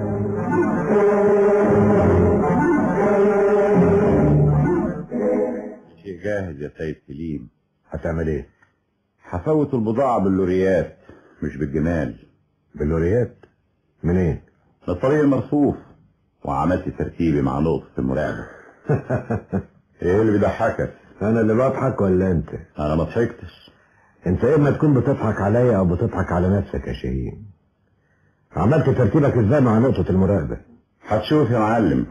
شيء جاهز يا سيد سليم هتعمل ايه هفوت البضاعة باللوريات مش بالجمال باللوريات منين من الطريق المرصوف وعملت ترتيبي مع نقطة المراقبة ايه اللي بيضحكك انا اللي بضحك ولا انت انا ما ضحكتش انت اما تكون بتضحك عليا او بتضحك على نفسك يا شاهين عملت ترتيبك ازاي مع نقطة المراقبة هتشوف يا معلم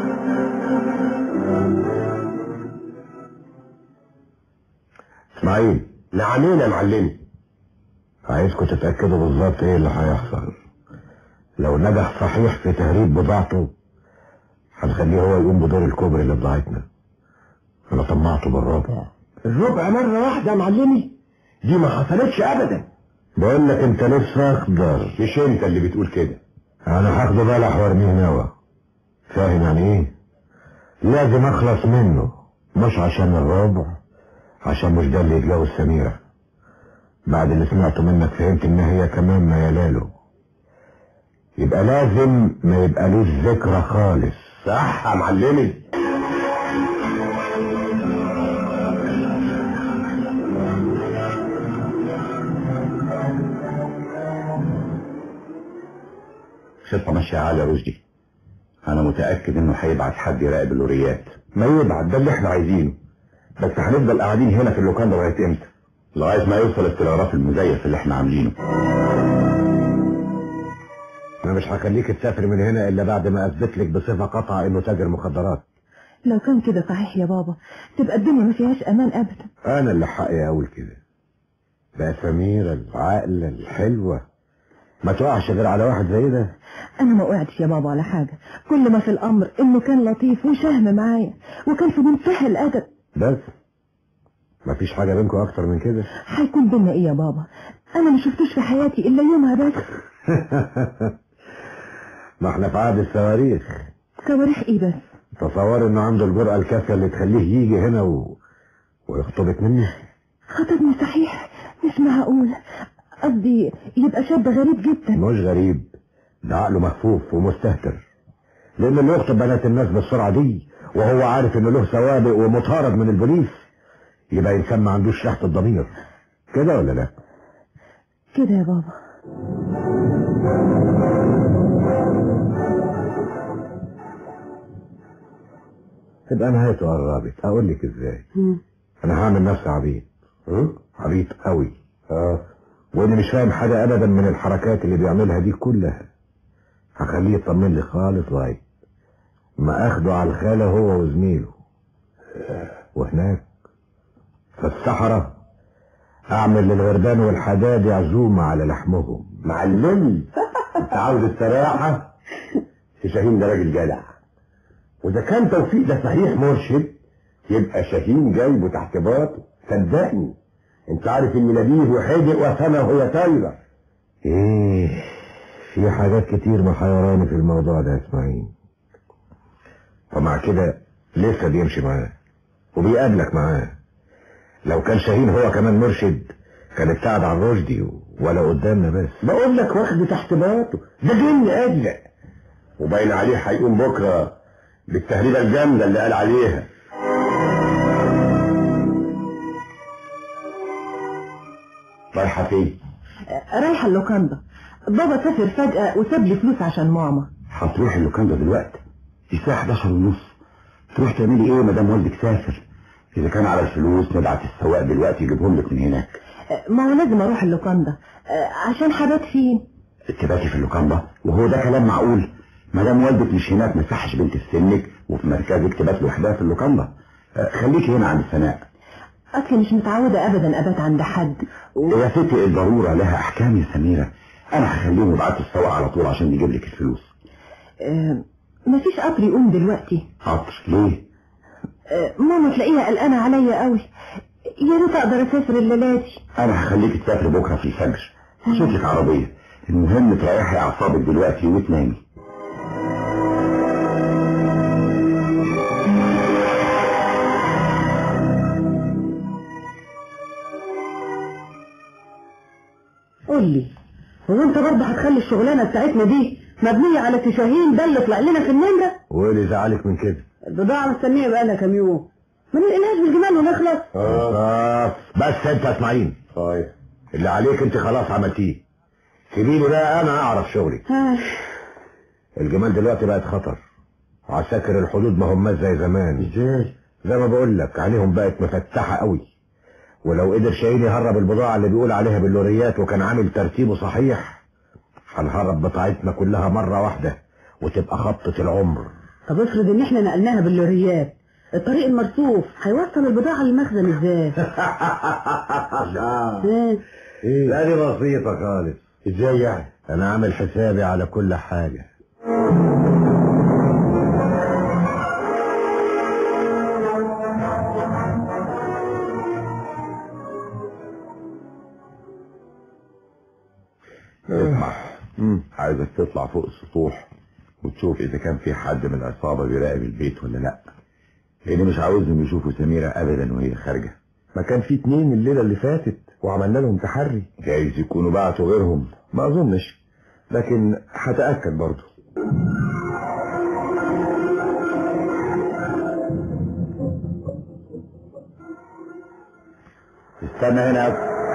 اسماعيل نعمين يا معلمي عايزكم تتأكدوا بالظبط ايه اللي هيحصل لو نجح صحيح في تهريب بضاعته هنخليه هو يقوم بدور الكوبري لبضاعتنا انا طمعته بالربع الربع مرة واحدة يا معلمي دي ما حصلتش ابدا بقول لك انت لسه اخضر مش انت اللي بتقول كده انا هاخده بلح وارميه نوا فاهم يعني ايه لازم اخلص منه مش عشان الربع عشان مش ده اللي يتجوز سميرة بعد اللي سمعته منك فهمت ان هي كمان ميالاله يبقى لازم ما يبقالوش ذكرى خالص صح يا معلمي خطة ماشية عالية يا رشدي أنا متأكد إنه هيبعت حد يراقب اللوريات ما يبعت ده اللي احنا عايزينه بس هنفضل قاعدين هنا في اللوكان ده لغايه امتى لغاية ما يوصل التلغراف المزيف اللي احنا عاملينه انا مش هخليك تسافر من هنا الا بعد ما اثبت لك بصفه قطعه انه تاجر مخدرات لو كان كده صحيح يا بابا تبقى الدنيا ما فيهاش امان ابدا انا اللي حقي اقول كده بقى سميرة العاقلة الحلوة ما تقعش غير على واحد زي ده انا ما وقعتش يا بابا على حاجة كل ما في الامر انه كان لطيف وشهم معايا وكان في منتهى الادب بس ما فيش حاجة بينكم اكتر من كده هيكون بينا ايه يا بابا انا ما شفتوش في حياتي الا يومها بس ما احنا في عهد الصواريخ صواريخ ايه بس تصور انه عنده الجرأة الكافية اللي تخليه يجي هنا و... ويخطبك مني خطبني صحيح مش معقول قصدي يبقى شاب غريب جدا مش غريب ده عقله مخفوف ومستهتر لان اللي يخطب بنات الناس بالسرعة دي وهو عارف انه له سوابق ومطارد من البوليس يبقى انسان ما عندوش ريحة الضمير كده ولا لا كده يا بابا تبقى نهايته قربت اقول لك ازاي انا هعمل نفسي عبيط ها؟ عبيط قوي اه واني مش فاهم حاجة ابدا من الحركات اللي بيعملها دي كلها هخليه يطمن لي خالص لغاية ما اخده على الخالة هو وزميله وهناك في الصحراء اعمل للغربان والحداد عزومة على لحمهم معلم انت عاوز الصراحة شاهين ده راجل جدع واذا كان توفيق ده صحيح مرشد يبقى شاهين جايبه تحت باطه صدقني انت عارف ان نبيه وحدق وسما وهي طايره ايه في حاجات كتير محيراني في الموضوع ده يا اسماعيل ومع كده لسه بيمشي معاه وبيقابلك معاه لو كان شاهين هو كمان مرشد كان ابتعد عن رشدي ولا قدامنا بس بقول لك واخده تحت باطه ده جن ازرق وباين عليه هيقوم بكره بالتهريبه الجامده اللي قال عليها رايحه فين؟ رايحة اللوكاندا بابا سافر فجأة وساب لي فلوس عشان ماما هتروح اللوكاندا دلوقتي الساعة 11 ونص تروح تعملي ايه ما دام والدك سافر اذا كان على الفلوس نبعت السواق دلوقتي يجيبهم لك من هناك ما هو لازم اروح اللوكاندا عشان حبات فين تباتي في اللوكاندا وهو ده كلام معقول ما دام والدك مش هناك ما يصحش بنت في سنك وفي مركزك تبات لوحدها في اللوكاندا آه، خليكي هنا عند سناء اصلي مش متعودة ابدا ابات عند حد و... يا ستي الضرورة لها احكام يا سميرة انا هخليهم يبعتوا السواق على طول عشان يجيب لك الفلوس آه مفيش قطر يقوم دلوقتي حاضر ليه آه ماما تلاقيها قلقانة عليا قوي يا ريت اقدر اسافر الليلة دي انا هخليك تسافري بكره في الفجر اشوف لك عربيه المهم تريحي اعصابك دلوقتي وتنامي قول لي هو انت برضه هتخلي الشغلانة بتاعتنا دي مبنية على تشاهين ده اللي طلع لنا في النمرة وايه اللي زعلك من كده البضاعة مستنية بقالها كام يوم ما نلقيناش بالجمال ونخلص آه. بس انت يا اسماعيل طيب اللي عليك انت خلاص عملتيه سيبيني بقى انا اعرف شغلي آه. الجمال دلوقتي بقت خطر عساكر الحدود ما هماش زي زمان ازاي زي ما بقول لك عليهم بقت مفتحة قوي ولو قدر شاهين يهرب البضاعة اللي بيقول عليها باللوريات وكان عامل ترتيبه صحيح هنهرب بضاعتنا كلها مرة واحدة وتبقى خبطة العمر طب افرض ان احنا نقلناها باللوريات الطريق المرصوف هيوصل البضاعة للمخزن ازاي؟ لا ها؟ ايه لا دي بسيطة خالص ازاي يعني انا عامل حسابي على كل حاجة اسمع عايزك تطلع فوق السطوح وتشوف اذا كان في حد من العصابه بيراقب البيت ولا لا لاني مش عاوزهم يشوفوا سميره ابدا وهي خارجه ما كان في اتنين الليلة اللي فاتت وعملنا لهم تحري جايز يكونوا بعتوا غيرهم ما اظنش لكن هتأكد برضو استنى هنا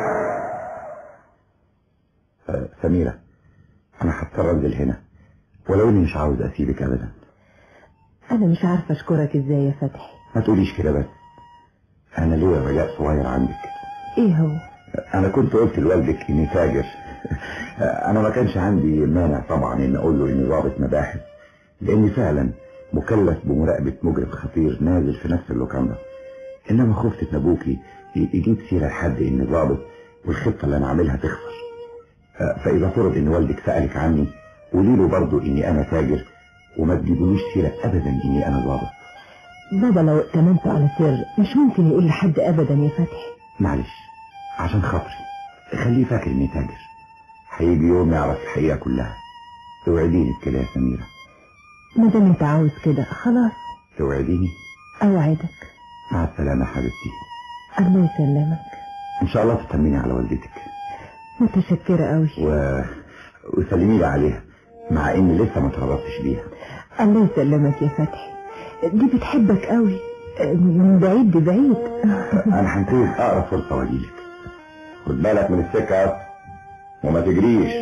آه، سميرة أنا هضطر أنزل هنا ولو إني مش عاوز أسيبك أبدا انا مش عارفة اشكرك ازاي يا فتحي ما تقوليش كده بس أنا ليا رجاء صغير عندك ايه هو؟ أنا كنت قلت لوالدك إني تاجر أنا ما كانش عندي مانع طبعا إن أقول له إني ضابط مباحث لأني فعلا مكلف بمراقبة مجرم خطير نازل في نفس اللوكاندا انما خفت ان ابوكي ي- يجيب سيرة لحد اني ضابط والخطة اللي انا عاملها تخسر آه، فاذا فرض ان والدك سألك عني قولي له برضه اني انا تاجر وما تجيبوليش سيرة ابدا اني انا ضابط بابا لو ائتمنت على سر مش ممكن يقول لحد ابدا يا فتحي معلش عشان خاطري خليه فاكر اني تاجر هيجي يوم يعرف الحقيقة كلها توعديني بكده يا سميرة ما دام انت عاوز كده خلاص توعديني اوعدك مع السلامة حبيبتي الله يسلمك ان شاء الله تطمني على والدتك متشكرة قوي و... وسلمي لي عليها مع اني لسه ما تعرفتش بيها الله يسلمك يا فتحي دي بتحبك قوي من بعيد لبعيد انا هنتهز اقرب فرصة واجيلك خد بالك من السكة وما تجريش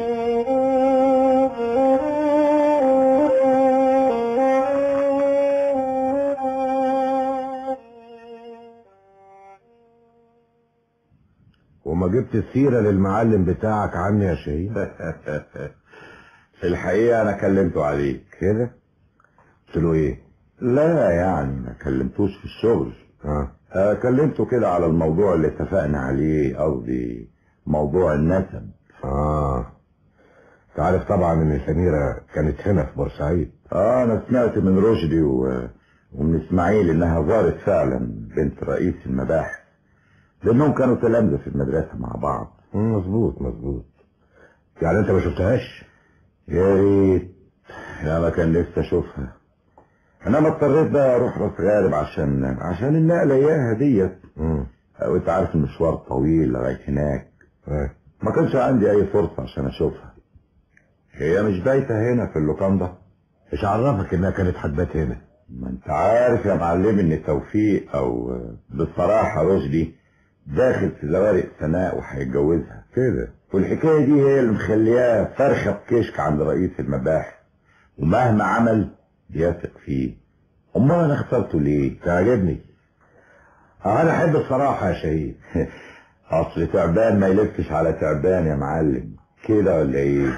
وما جبت السيرة للمعلم بتاعك عني يا شهيد في الحقيقة انا كلمته عليك كده قلت له ايه لا يعني ما كلمتوش في الشغل اه آه، كلمته كده على الموضوع اللي اتفقنا عليه قصدي موضوع النسب اه تعرف طبعا ان سميرة كانت هنا في بورسعيد اه انا سمعت من رشدي و... ومن اسماعيل انها زارت فعلا بنت رئيس المباحث لانهم كانوا تلامذة في المدرسة مع بعض مم، مظبوط مظبوط يعني انت ما شفتهاش يا ريت يا ما كان نفسي اشوفها انما اضطريت بقى اروح راس غارب عشان عشان النقله اياها ديت مم. وانت عارف المشوار طويل لغايه هناك آه. ما كانش عندي اي فرصه عشان اشوفها هي مش بايته هنا في اللوكاندا مش عرفك انها كانت حدبات هنا ما انت عارف يا معلم ان توفيق او بالصراحه رشدي داخل في زوارق سناء وهيتجوزها كده والحكايه دي هي اللي مخلياه فرخه بكشك عند رئيس المباحث ومهما عمل بيثق فيه امال انا اخترته ليه تعجبني آه، انا احب الصراحة يا شهيد اصل تعبان ما يلفش على تعبان يا معلم كده ولا ايه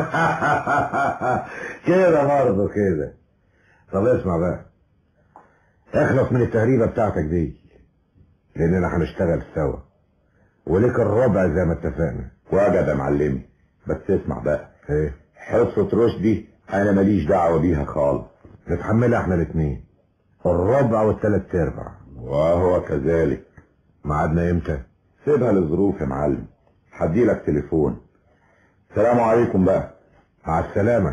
كده برضه كده طب اسمع بقى اخلص من التهريبة بتاعتك دي لاننا هنشتغل سوا وليك الربع زي ما اتفقنا واجب يا معلمي بس اسمع بقى ايه حصة رشدي انا ماليش دعوة بيها خالص نتحملها احنا الاثنين الربع والتلات ارباع وهو كذلك ميعادنا امتى سيبها للظروف يا معلم هديلك تليفون سلام عليكم بقى مع السلامة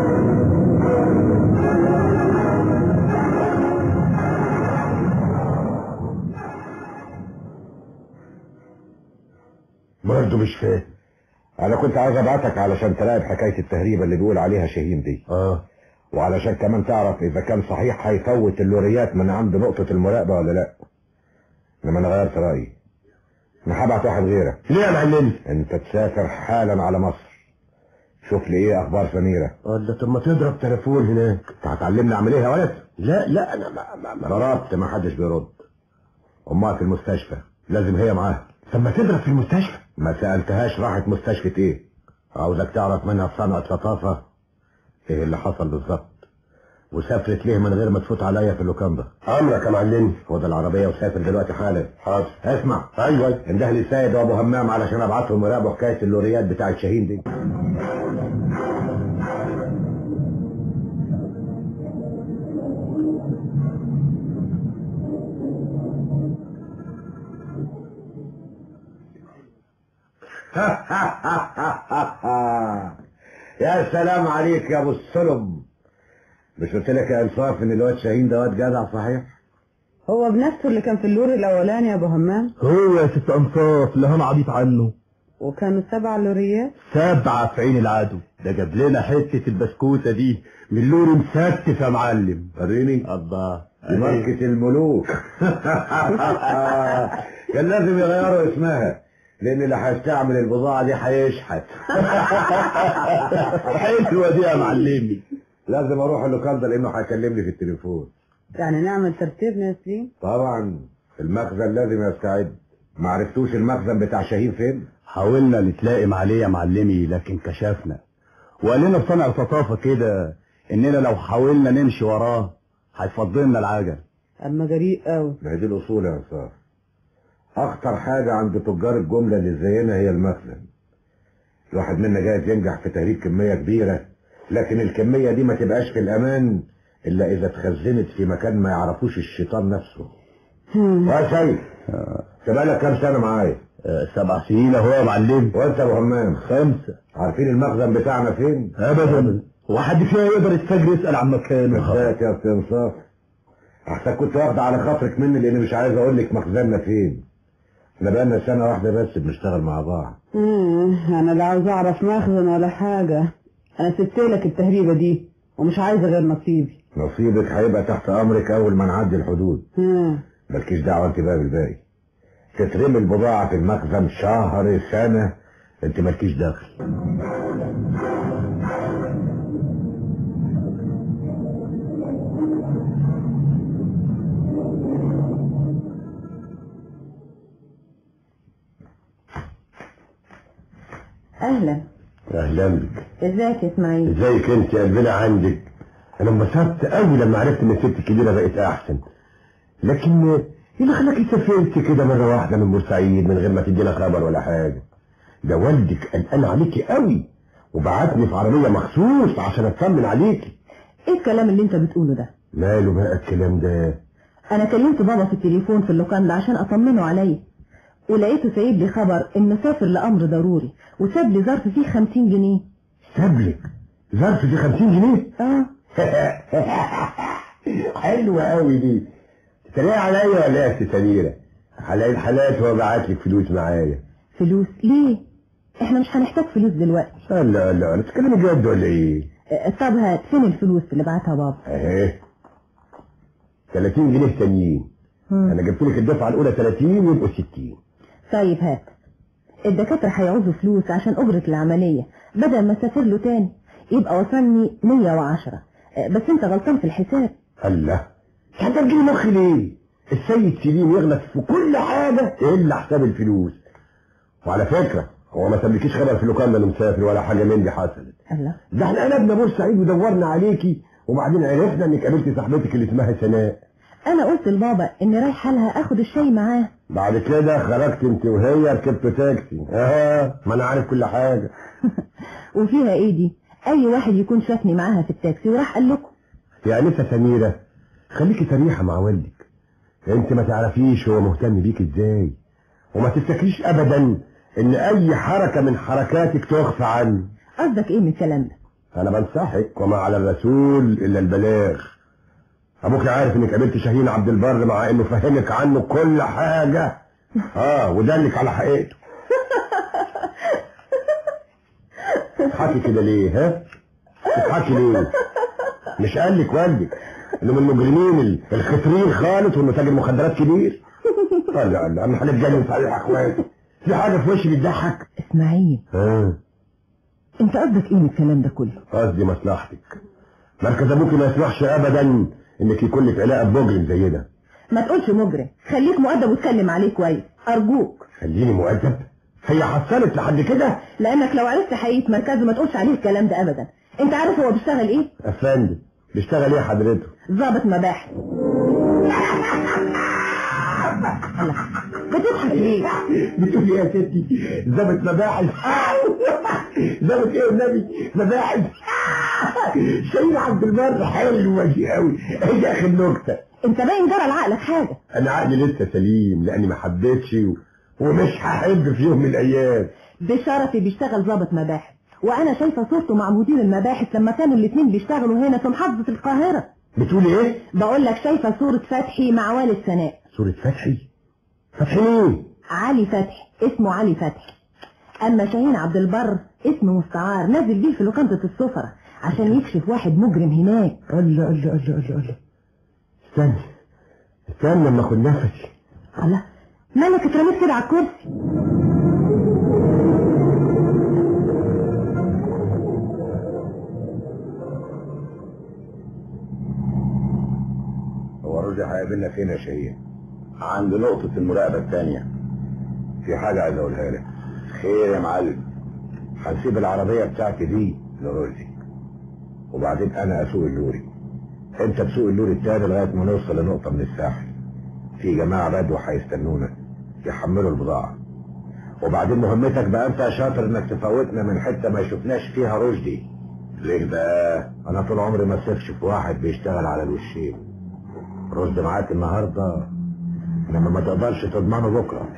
برضه مش فاهم انا كنت عايز ابعتك علشان تراقب حكاية التهريبة اللي بيقول عليها شاهين دي اه وعلشان كمان تعرف اذا كان صحيح هيفوت اللوريات من عند نقطة المراقبة ولا لا انما انا غيرت رأيي انا هبعت واحد غيرك ليه يا معلم انت تسافر حالا على مصر شوف لي ايه اخبار سميرة الله طب ما تضرب تليفون هناك انت هتعلمني اعمل ايه يا ولد لا لا انا ما ما ما ضربت ما حدش بيرد امها في المستشفى لازم هي معاها طب ما تضرب في المستشفى ما سألتهاش راحت مستشفى ايه عاوزك تعرف منها صنعة لطافة ايه اللي حصل بالظبط وسافرت ليه من غير ما تفوت عليا في اللوكاندا امرك يا معلم خد العربية وسافر دلوقتي حالا حاضر اسمع ايوه انده لي سيد وابو همام علشان ابعتهم يراقبوا حكاية اللوريات بتاعت شاهين دي يا سلام عليك يا ابو السلم مش قلت لك يا انصاف ان الواد شاهين ده واد جدع صحيح هو بنفسه اللي كان في اللور الاولاني يا ابو همام هو يا ست انصاف اللي انا عبيط عنه وكانوا سبع لوريات سبعة في عين العدو ده جاب لنا حتة البسكوتة دي من لون مستف يا معلم وريني الله دي ماركة الملوك كان لازم يغيروا اسمها لان اللي هيستعمل البضاعة دي هيشحت حلوة دي يا معلمي لازم اروح اللوكاندا لانه هيكلمني في التليفون يعني نعمل ترتيب ناسين طبعا المخزن لازم يستعد ما عرفتوش المخزن بتاع شاهين فين حاولنا نتلائم عليه يا معلمي لكن كشفنا وقال لنا بصنع لطافة كده اننا لو حاولنا نمشي وراه هيفضلنا العجل اما جريء قوي ما هي دي الاصول يا انصاف اخطر حاجه عند تجار الجمله اللي زينا هي المخزن الواحد منا جايز ينجح في تهريب كميه كبيره لكن الكميه دي ما تبقاش في الامان الا اذا اتخزنت في مكان ما يعرفوش الشيطان نفسه يا سيد انت بقالك كام سنه معايا سبع سنين اهو يا معلم وانت يا ابو همام خمسة عارفين المخزن بتاعنا فين ابدا هو حد فينا يقدر يستجري يسأل عن مكانه ازيك يا استاذ انصاف احسن كنت واخد على خاطرك مني لاني مش عايز اقول لك مخزننا فين احنا بقالنا سنه واحده بس بنشتغل مع بعض انا لا عاوز اعرف مخزن ولا حاجة انا سبت لك التهريبة دي ومش عايزة غير نصيبي نصيبك هيبقى تحت امرك اول ما نعدي الحدود ها. مالكيش دعوه انت بقى بالباقي تترمي البضاعه في المخزن شهر سنه انت مالكيش دخل اهلا اهلا بك ازيك يا اسماعيل ازيك انت قلبنا عندك انا انبسطت قوي لما عرفت ان الست الكبيره بقت احسن لكن ايه اللي خلاكي سافرت كده مره واحده من بورسعيد من غير ما تدينا خبر ولا حاجه ده والدك قلقان عليكي قوي وبعتني في عربيه مخصوص عشان اطمن عليكي ايه الكلام اللي انت بتقوله ده ماله بقى الكلام ده انا كلمت بابا في التليفون في اللوكان ده عشان اطمنه عليا ولقيته سايب لي خبر انه سافر لامر ضروري وساب لي ظرف فيه 50 جنيه سابلك ظرف دي 50 جنيه اه حلوة قوي دي تتريق عليا ولا ايه يا سميرة على الحالات هو بعت لك فلوس معايا فلوس ليه احنا مش هنحتاج فلوس دلوقتي لا لا لا انت بتتكلمي جد ولا ايه اه، طب هات فين الفلوس اللي بعتها بابا اهي 30 جنيه تانيين مم. انا جبت لك الدفعه الاولى 30 يبقوا 60 طيب هات الدكاترة هيعوزوا فلوس عشان أجرة العملية بدل ما اسافر له تاني يبقى وصلني 110 اه، بس انت غلطان في الحساب الله انت تجيب مخي ليه السيد سليم يغلط في كل حاجه الا حساب الفلوس وعلى فكره هو ما سابلكيش خبر في اللوكان ده انه مسافر ولا حاجه من دي حصلت الله ده احنا قلبنا بورسعيد ودورنا عليكي وبعدين عرفنا انك قابلتي صاحبتك اللي اسمها سناء انا قلت لبابا اني رايحه لها اخد الشاي معاه بعد كده خرجت انت وهي ركبت تاكسي اه ما انا عارف كل حاجه وفيها ايه دي اي واحد يكون شافني معاها في التاكسي وراح قال لكم يا انسه سميره خليكي صريحه مع والدك انت ما تعرفيش هو مهتم بيك ازاي وما تفتكريش ابدا ان اي حركه من حركاتك تخفى عنه قصدك ايه من الكلام ده انا بنصحك وما على الرسول الا البلاغ ابوك عارف انك قابلت شاهين عبد البر مع انه فهمك عنه كل حاجه اه ودلك على حقيقته تضحكي كده ليه ها تضحكي ليه مش قال لك والدك انه من المجرمين ال- الخطرين خالص وانه تاجر مخدرات كبير قال لا لا انا هنتجنن صحيح يا اخواتي في حاجه في وشي بتضحك اسماعيل ها انت قصدك ايه من الكلام ده كله قصدي مصلحتك مركز ابوك ما يسمحش ابدا انك يكون لك علاقه بمجرم زي ده ما تقولش مجرم خليك مؤدب واتكلم عليه كويس ارجوك خليني مؤدب هي حصلت لحد كده لانك لو عرفت حقيقه مركزه ما تقولش عليه الكلام ده ابدا انت عارف هو بيشتغل ايه افندم بيشتغل ايه حضرته ضابط مباحث الله بتضحك ليه بتقول ايه يا ستي ضابط مباحث ضابط ايه النبي مباحث شايل عبد البر حلوه دي قوي ايه ده اخر نكته انت باين جرى لعقلك حاجه انا عقلي لسه سليم لاني ما حبيتش و... ومش هحب في يوم من الايام بشرفي بيشتغل ضابط مباحث وانا شايفه صورته مع مدير المباحث لما كانوا الاثنين بيشتغلوا هنا في محافظه القاهره بتقولي ايه بقول لك شايفه صوره فتحي مع والد سناء صورة فتحي فتحي مين علي فتحي اسمه علي فتحي اما شاهين عبد البر اسمه مستعار نازل بيه في لوكانة السفرة عشان يكشف واحد مجرم هناك الله الله الله الله الله استنى استنى لما اخد نفسي الله مالك اترميت كده على الكرسي هو رشدي هيقابلنا فين يا شهير عند نقطة المراقبة الثانية في حاجة عايز اقولها لك خير يا معلم هنسيب العربية بتاعتي دي لرشدي وبعدين انا اسوق اللوري انت تسوق اللور التاني لغايه ما نوصل لنقطه من الساحل في جماعه بدو هيستنونا يحملوا البضاعه وبعدين مهمتك بقى انت يا شاطر انك تفوتنا من حته ما يشوفناش فيها رشدي ليه بقى انا طول عمري ما سيبش في واحد بيشتغل على الوشين رشدي معاك النهارده انما ما تقدرش تضمنه بكره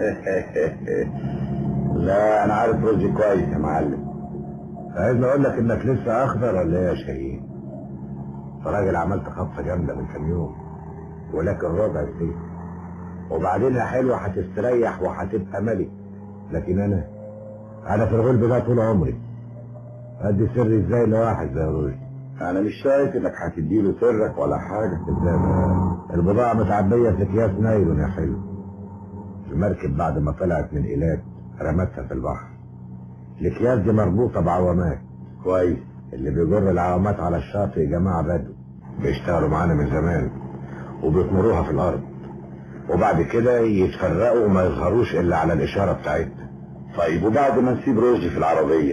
لا انا عارف رشدي كويس يا معلم عايزني اقول لك انك لسه اخضر ولا ايه يا شاهين راجل عملت خطفه جامده من كام يوم ولكن ربع فيه وبعدين يا حلوه هتستريح وهتبقى ملك لكن انا انا في الغلب ده طول عمري ادي سري ازاي لواحد زي رشدي انا مش شايف انك هتديله سرك ولا حاجه ازاي بقى؟ البضاعه متعبيه في اكياس نايلون يا حلو المركب بعد ما طلعت من ايلات رمتها في البحر الاكياس دي مربوطه بعوامات كويس اللي بيجر العوامات على الشاطئ جماعه بدو بيشتغلوا معانا من زمان وبيطمروها في الارض وبعد كده يتفرقوا وما يظهروش الا على الاشاره بتاعتنا طيب وبعد ما نسيب رشدي في العربيه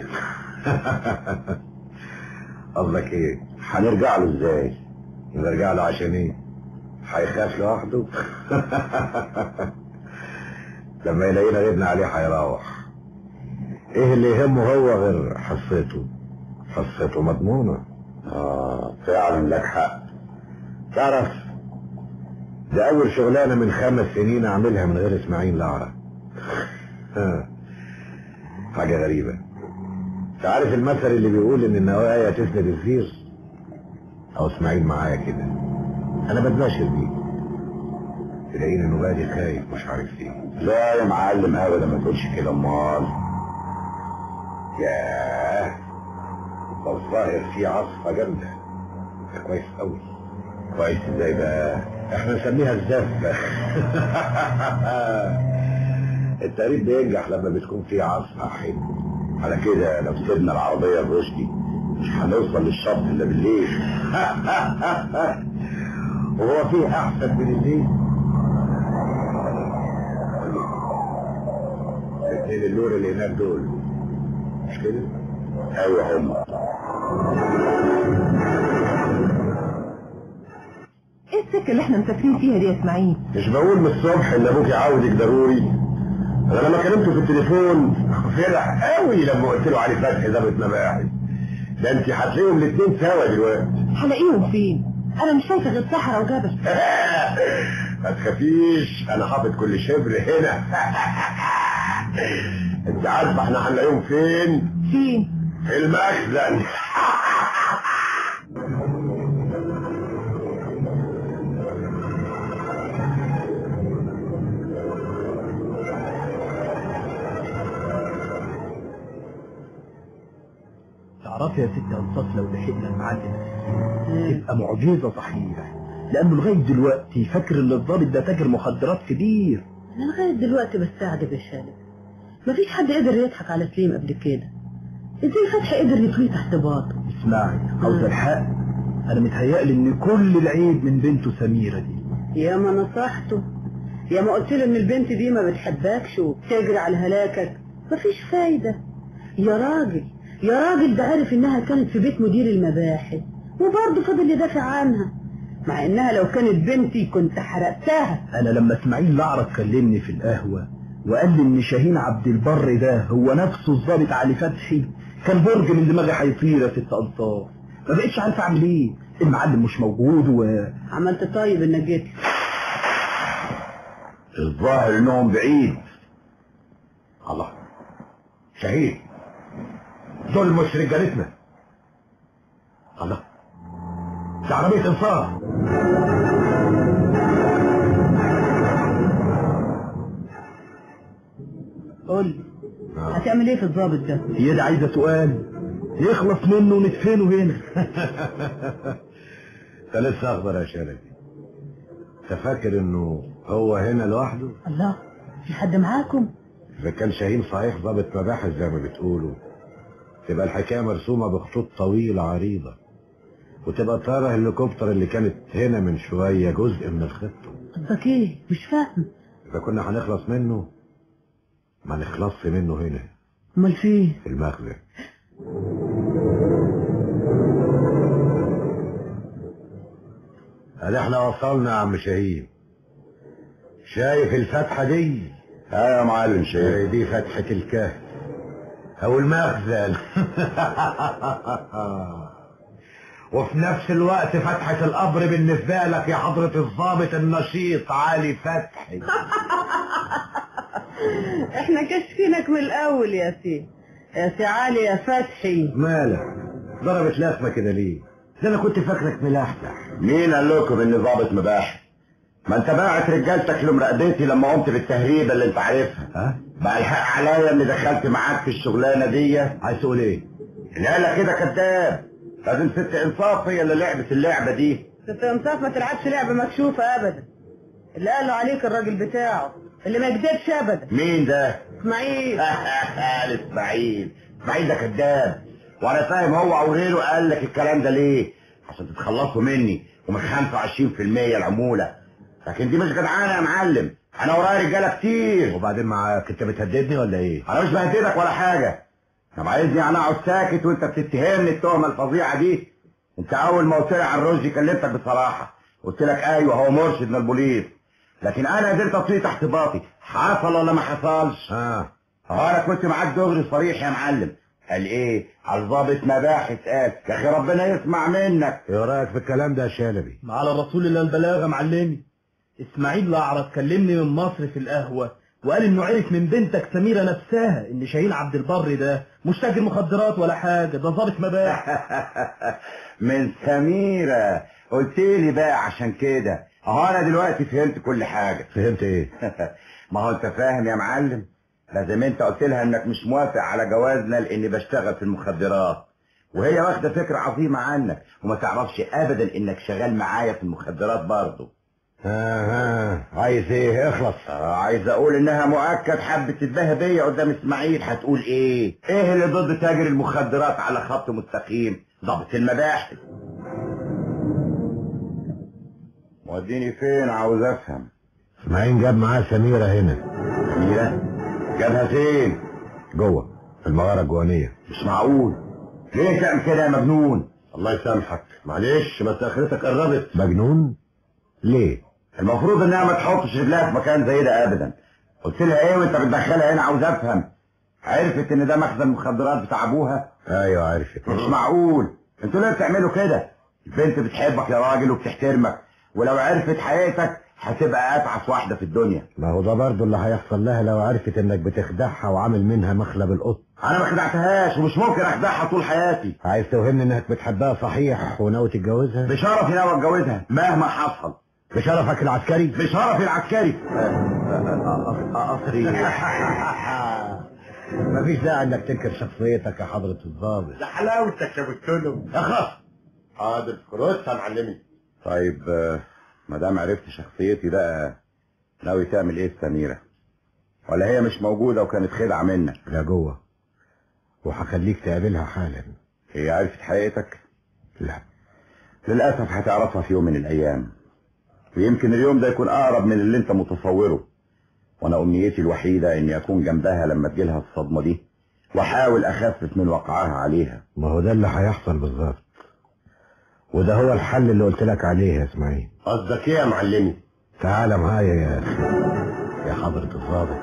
قصدك ايه هنرجع له ازاي نرجع له عشان ايه هيخاف لوحده لما يلاقينا غيرنا عليه هيروح ايه اللي يهمه هو غير حصته حصته مضمونة اه فعلا لك حق تعرف ده اول شغلانة من خمس سنين اعملها من غير اسماعيل لعرة حاجة غريبة تعرف المثل اللي بيقول ان النوايا تسند الزير او اسماعيل معايا كده انا بتباشر بيه تلاقيني انه بادي خايف مش عارف ليه لا يا معلم ابدا ما تقولش كده امال ياه ده الظاهر في عصفة جامدة ده كويس قوي كويس ازاي بقى احنا نسميها الزفة التقريب بينجح لما بتكون في عصفة حلو على كده لو سيبنا العربية الرشدي مش هنوصل للشط الا بالليل وهو في احسن من الليل الاثنين اللور اللي هناك دول مش كده؟ ايوه هم ايه السكة اللي احنا مسافرين فيها دي يا اسماعيل مش بقول من الصبح ان ابوك عاوزك ضروري انا لما كلمته في التليفون فرح قوي لما قلت له علي فتحي ضابط مباحث ده انت هتلاقيهم الاثنين سوا دلوقتي هلاقيهم فين انا مش شايفة غير صحراء وجبل ما تخافيش انا حاطط كل شبر هنا انت عارفه احنا هنلاقيهم فين فين في المخزن تعرفي يا ست انصاف لو لحقنا المعلم تبقى معجزة صحيح لانه لغاية دلوقتي فاكر ان الضابط ده تاجر مخدرات كبير انا لغايه دلوقتي بستعجب يا شالب مفيش حد قدر يضحك على سليم قبل كده ازاي فتحي قدر يطوي تحت باطه اسمعي عاوز الحق انا متهيألي ان كل العيب من بنته سميرة دي يا ما نصحته يا ما قلت له ان البنت دي ما بتحبكش وبتجري على هلاكك مفيش فايدة يا راجل يا راجل ده عارف انها كانت في بيت مدير المباحث وبرضه فضل يدافع عنها مع انها لو كانت بنتي كنت حرقتها انا لما اسماعيل لعرف كلمني في القهوة وقال لي ان شاهين عبد البر ده هو نفسه الضابط علي فتحي كان برج من دماغي هيطير يا ست انصاف ما بقتش عارف اعمل ايه المعلم مش موجود و عملت طيب انك جيت الظاهر انهم بعيد الله شهيد دول مش رجالتنا الله دي عربية انصاف قول لي هتعمل ايه في الضابط ده هي دي عايزة سؤال يخلص منه وندفنه هنا انت لسه اخضر يا شلبي انت فاكر انه هو هنا لوحده الله في حد معاكم اذا كان شاهين صحيح ضابط مباحث زي ما بتقولوا تبقى الحكايه مرسومه بخطوط طويله عريضه وتبقى طياره الهليكوبتر اللي كانت هنا من شويه جزء من الخطه قصدك ايه مش فاهم اذا كنا هنخلص منه ما نخلصش منه هنا امال فين في المخزن ادي احنا وصلنا يا عم شهيد شايف الفتحة دي ها يا معلم شيخ هي دي فتحة الكهف او المخزن وفي نفس الوقت فتحة القبر بالنسبة لك يا حضرة الضابط النشيط علي فتحي احنا كشفينك من الاول يا سي يا سي علي يا فتحي مالك ضربت لازمة كده ليه ده انا كنت فاكرك ملاحتح مين قال لكم اني ضابط مباحث ما انت باعت رجالتك لمراقبتي لما قمت بالتهريبه اللي انت عارفها ها بقى الحق عليا اني دخلت معاك في الشغلانه دي عايز تقول ايه لا لا كده كذاب لازم ست انصاف هي اللي لعبت اللعبه دي ست انصاف ما تلعبش لعبه مكشوفه ابدا اللي قاله عليك الراجل بتاعه اللي ما يكذبش ابدا مين ده اسماعيل اسماعيل اسماعيل ده كذاب وانا فاهم هو وغيره قال لك الكلام ده ليه عشان تتخلصوا مني ومن 25% العموله لكن دي مش جدعانه يا معلم انا ورايا رجاله كتير وبعدين معاك انت بتهددني ولا ايه انا مش بهددك ولا حاجه طب عايزني انا اقعد ساكت وانت بتتهمني التهمه الفظيعه دي انت اول ما قلت لي عن رشدي كلمتك بصراحه قلت لك ايوه هو مرشد من البوليس لكن انا قدرت اطيع تحت باطي حصل ولا ما حصلش ها اه انا كنت معاك دغري صريح يا معلم قال ايه على الضابط مباحث قال يا اخي ربنا يسمع منك ايه رايك في الكلام ده يا شلبي ما على الرسول الا البلاغه معلمي اسماعيل الاعرج كلمني من مصر في القهوه وقال انه عرف من بنتك سميره نفسها ان شاهين عبد البر ده مش تاجر مخدرات ولا حاجه ده ضابط مباحث من سميرة قلت لي بقى عشان كده اهو انا دلوقتي فهمت كل حاجة فهمت ايه ما هو انت فاهم يا معلم لازم انت قلت لها انك مش موافق على جوازنا لاني بشتغل في المخدرات وهي واخده فكره عظيمه عنك وما تعرفش ابدا انك شغال معايا في المخدرات برضه ها ها عايز ايه اخلص آه عايز اقول انها مؤكد حبت تتباهى بيا قدام اسماعيل هتقول ايه ايه اللي ضد تاجر المخدرات على خط مستقيم ضابط المباحث موديني فين عاوز افهم اسماعيل جاب معاه سميرة هنا سميرة جابها فين جوه في المغارة الجوانية مش معقول ليه تعمل كده يا مجنون الله يسامحك معلش بس اخرتك قربت مجنون ليه المفروض انها ما تحطش رجلها في مكان زي ده ابدا قلت لها ايه وانت بتدخلها هنا عاوز افهم عرفت ان ده مخزن مخدرات بتاع ابوها ايوه عارف مش معقول انتوا ليه بتعملوا كده البنت بتحبك يا راجل وبتحترمك ولو عرفت حقيقتك هتبقى اتعس واحده في الدنيا ما هو ده برضه اللي هيحصل لها لو عرفت انك بتخدعها وعامل منها مخلب القط انا ما خدعتهاش ومش ممكن اخدعها طول حياتي عايز توهمني انك بتحبها صحيح وناوي تتجوزها بشرفي ناوي اتجوزها مهما حصل بشرفك العسكري بشرفي العسكري قصري مفيش داعي انك تنكر شخصيتك يا حضرة الضابط ده حلاوتك يا بتلم يا خلاص حاضر فلوسها يا معلمي طيب آه، ما دام عرفت شخصيتي بقى ناوي تعمل ايه سميرة ولا هي مش موجودة وكانت خدعة منك لا جوه وهخليك تقابلها حالا هي عرفت حقيقتك لا للأسف هتعرفها في يوم من الأيام ويمكن اليوم ده يكون أقرب من اللي أنت متصوره وأنا أمنيتي الوحيدة إني أكون جنبها لما تجيلها الصدمة دي وأحاول أخفف من وقعها عليها ما هو ده اللي هيحصل بالظبط وده هو الحل اللي قلت لك عليه يا اسماعيل قصدك إيه يا معلمي؟ تعال معايا يا أخي يا حضرة الضابط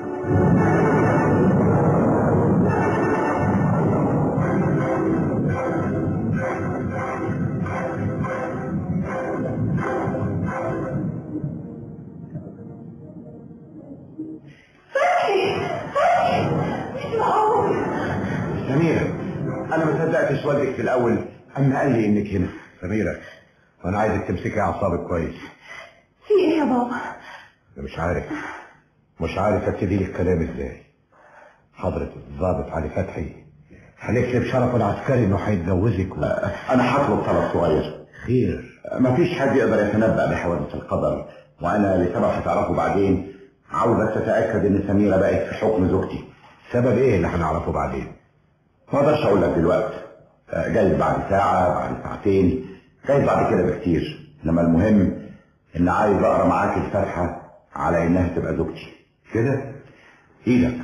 سميرة أنا ما صدقتش والدك في الأول أما قال لي إنك هنا سميرة وانا عايزك تمسكي اعصابك كويس في ايه يا بابا انا مش عارف مش عارف ابتدي لك كلام ازاي حضرة الضابط علي فتحي حلف لي بشرفه العسكري انه هيتجوزك و... أنا هطلب طلب صغير خير مفيش حد يقدر يتنبأ بحوادث القدر وأنا لسبب هتعرفه بعدين عاوزك تتأكد إن سميرة بقت في حكم زوجتي سبب ايه اللي هنعرفه بعدين ما اقدرش اقول لك دلوقتي آه، جايز بعد ساعة بعد ساعتين جايز بعد كده بكتير انما المهم ان عايز اقرا معاك الفاتحة على انها تبقى زوجتي كده ايدك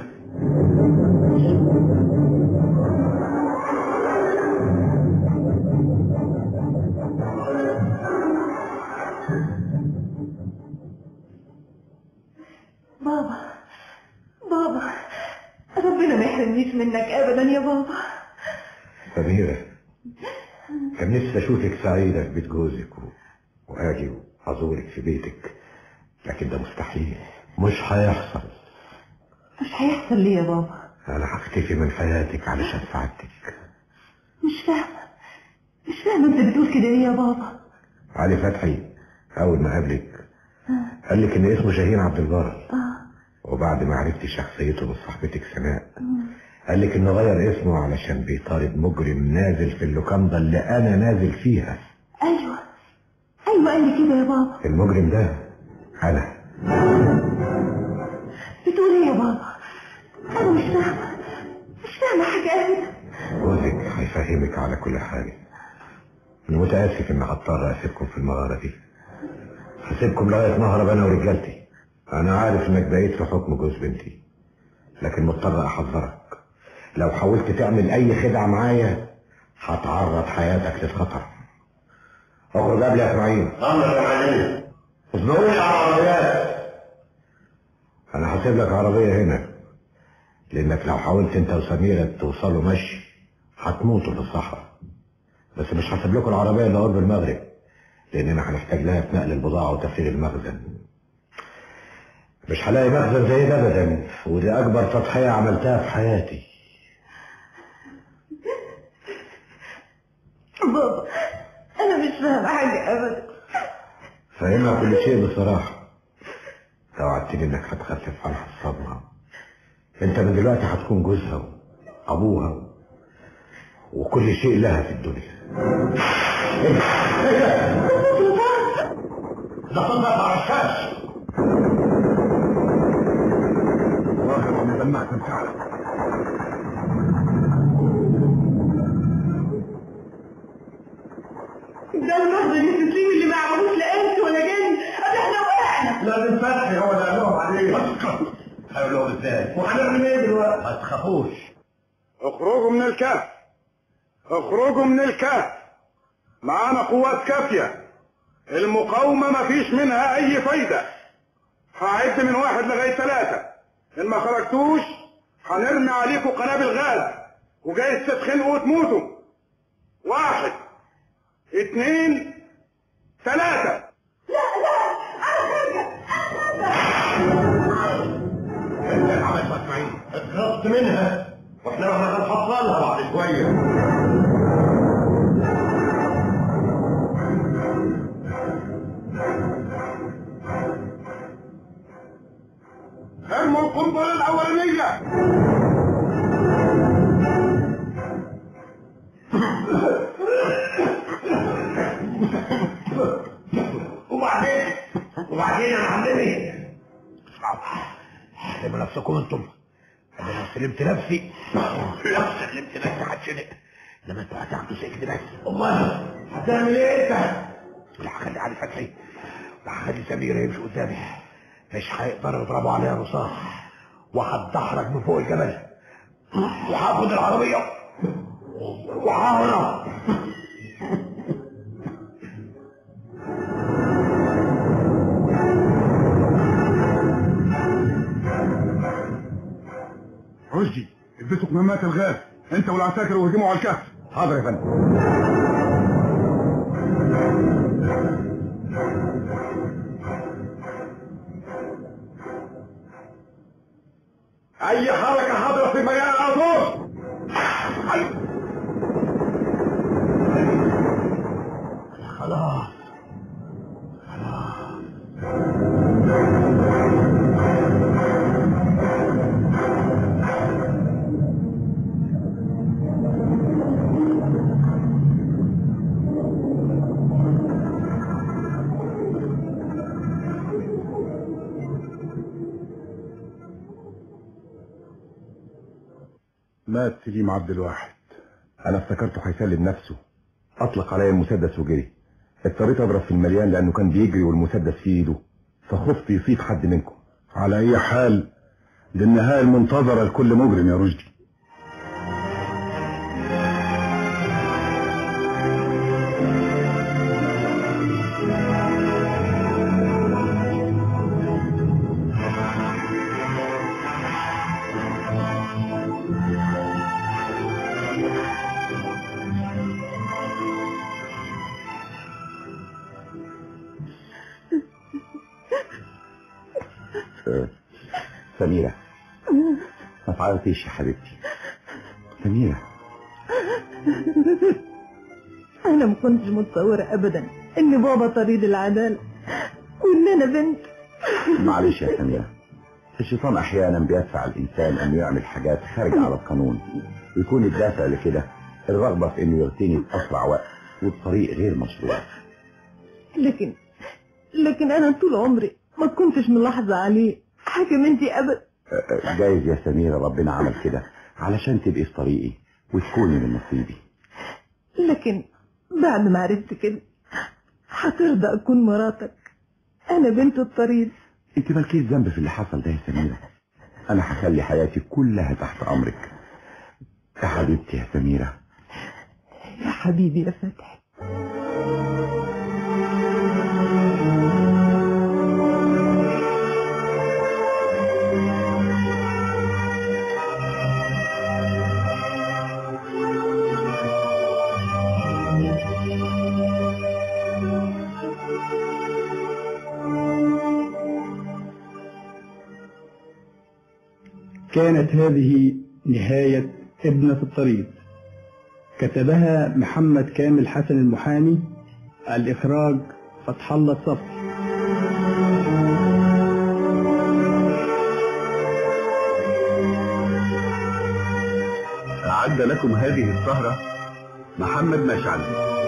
تحرمنيش منك ابدا يا بابا سميرة كان نفسي اشوفك سعيدة في بيت جوزك و... واجي وازورك في بيتك لكن ده مستحيل مش هيحصل مش هيحصل ليه يا بابا انا هختفي من حياتك علشان سعادتك مش فاهمة مش فاهمة انت بتقول كده ليه يا بابا علي فتحي اول ما قابلك قال لك ان اسمه شاهين عبد البر وبعد ما عرفت شخصيته من صاحبتك سناء قال لك انه غير اسمه علشان بيطارد مجرم نازل في اللوكاندا اللي انا نازل فيها ايوه ايوه قال لي كده يا بابا المجرم ده انا بتقول ايه يا بابا انا مش فاهمة مش فاهمة حاجة ابدا جوزك هيفهمك على كل حاجة انا متاسف ان هضطر اسيبكم في المغاره دي هسيبكم لغايه مهرب انا ورجالتي انا عارف انك بقيت في حكم جوز بنتي لكن مضطر احذرك لو حاولت تعمل اي خدعه معايا هتعرض حياتك للخطر اخرج قبل يا اسماعيل امر يا معلم اصدقوني على العربيات انا هسيب لك عربيه هنا لانك لو حاولت انت وسميرة توصلوا مشي هتموتوا في الصحراء بس مش هسيب لكم العربيه الا قرب المغرب لاننا هنحتاج لها في نقل البضاعه وتفريغ المخزن مش هلاقي مخزن زي ده ابدا ودي اكبر تضحيه عملتها في حياتي بابا انا مش فاهمة حاجة ابدا فاهمها كل شيء بصراحه لو وعدتني انك هتخفف عنها الصدمه انت من دلوقتي هتكون جوزها وابوها وكل شيء لها في الدنيا ايه ده؟ ايه ده؟ ده صدق على الشاش ظاهر ان دمعت فعلا ده المخزن التسليم اللي ما عملوش لا انت ولا جن ادي احنا وقعنا لازم فتحي هو اللي قال لهم عليه هقول لهم ازاي وهنعمل ايه دلوقتي؟ ما تخافوش اخرجوا من الكهف اخرجوا من الكهف معانا قوات كافية المقاومة مفيش منها اي فايدة هعد من واحد لغاية ثلاثة ان ما خرجتوش هنرمي عليكم قنابل غاز وجايز تتخنقوا وتموتوا واحد اتنين ثلاثة انت اللي عملت اسماعيل اتخلصت منها واحنا رحنا هنحصلها بعد شويه ارموا القنبلة الأولانية وبعدين وبعدين يا معلمي سلموا نفسكم انتم انا لو سلمت نفسي لو سلمت نفسي هتشنق انما انتوا هتعملوا زي كده بس امال هتعمل ايه انت؟ لا هخلي علي فتحي وهخلي سمير يمشي قدامي مش هيقدروا يضربوا عليها رصاص وهتدحرج من فوق الجبل وهاخد العربيه وههرب رشدي البسوا كمامات الغاز انت والعساكر وهجموا على الكهف حاضر يا فندم اي حركة حاضرة في مجال الأرض خلاص مات سليم عبد الواحد انا افتكرته هيسلم نفسه اطلق عليا المسدس وجري اضطريت اضرب في المليان لانه كان بيجري والمسدس في ايده فخفت يصيب حد منكم على اي حال دي النهايه المنتظره لكل مجرم يا رشدي آه، سميرة ما تعيطيش يا حبيبتي سميرة انا ما كنتش متصورة ابدا ان بابا طريد العدالة وان انا بنت معلش يا سميرة الشيطان احيانا بيدفع الانسان انه يعمل حاجات خارجة على القانون ويكون الدافع لكده الرغبة في انه يغتني باسرع وقت وبطريق غير مشروع لكن لكن انا طول عمري ما كنتش ملاحظة عليه حاجة منتي ابدا آه، جايز يا سميرة ربنا عمل كده علشان تبقي في طريقي وتكوني من نصيبي لكن بعد ما عرفت كده هترضى اكون مراتك انا بنت الطريد انت مالكيش ذنب في اللي حصل ده يا سميرة انا هخلي حياتي كلها تحت امرك يا حبيبتي يا سميرة يا حبيبي يا فتحي كانت هذه نهاية ابنة الطريق كتبها محمد كامل حسن المحامي الإخراج فتح الله الصفي أعد لكم هذه السهرة محمد مشعل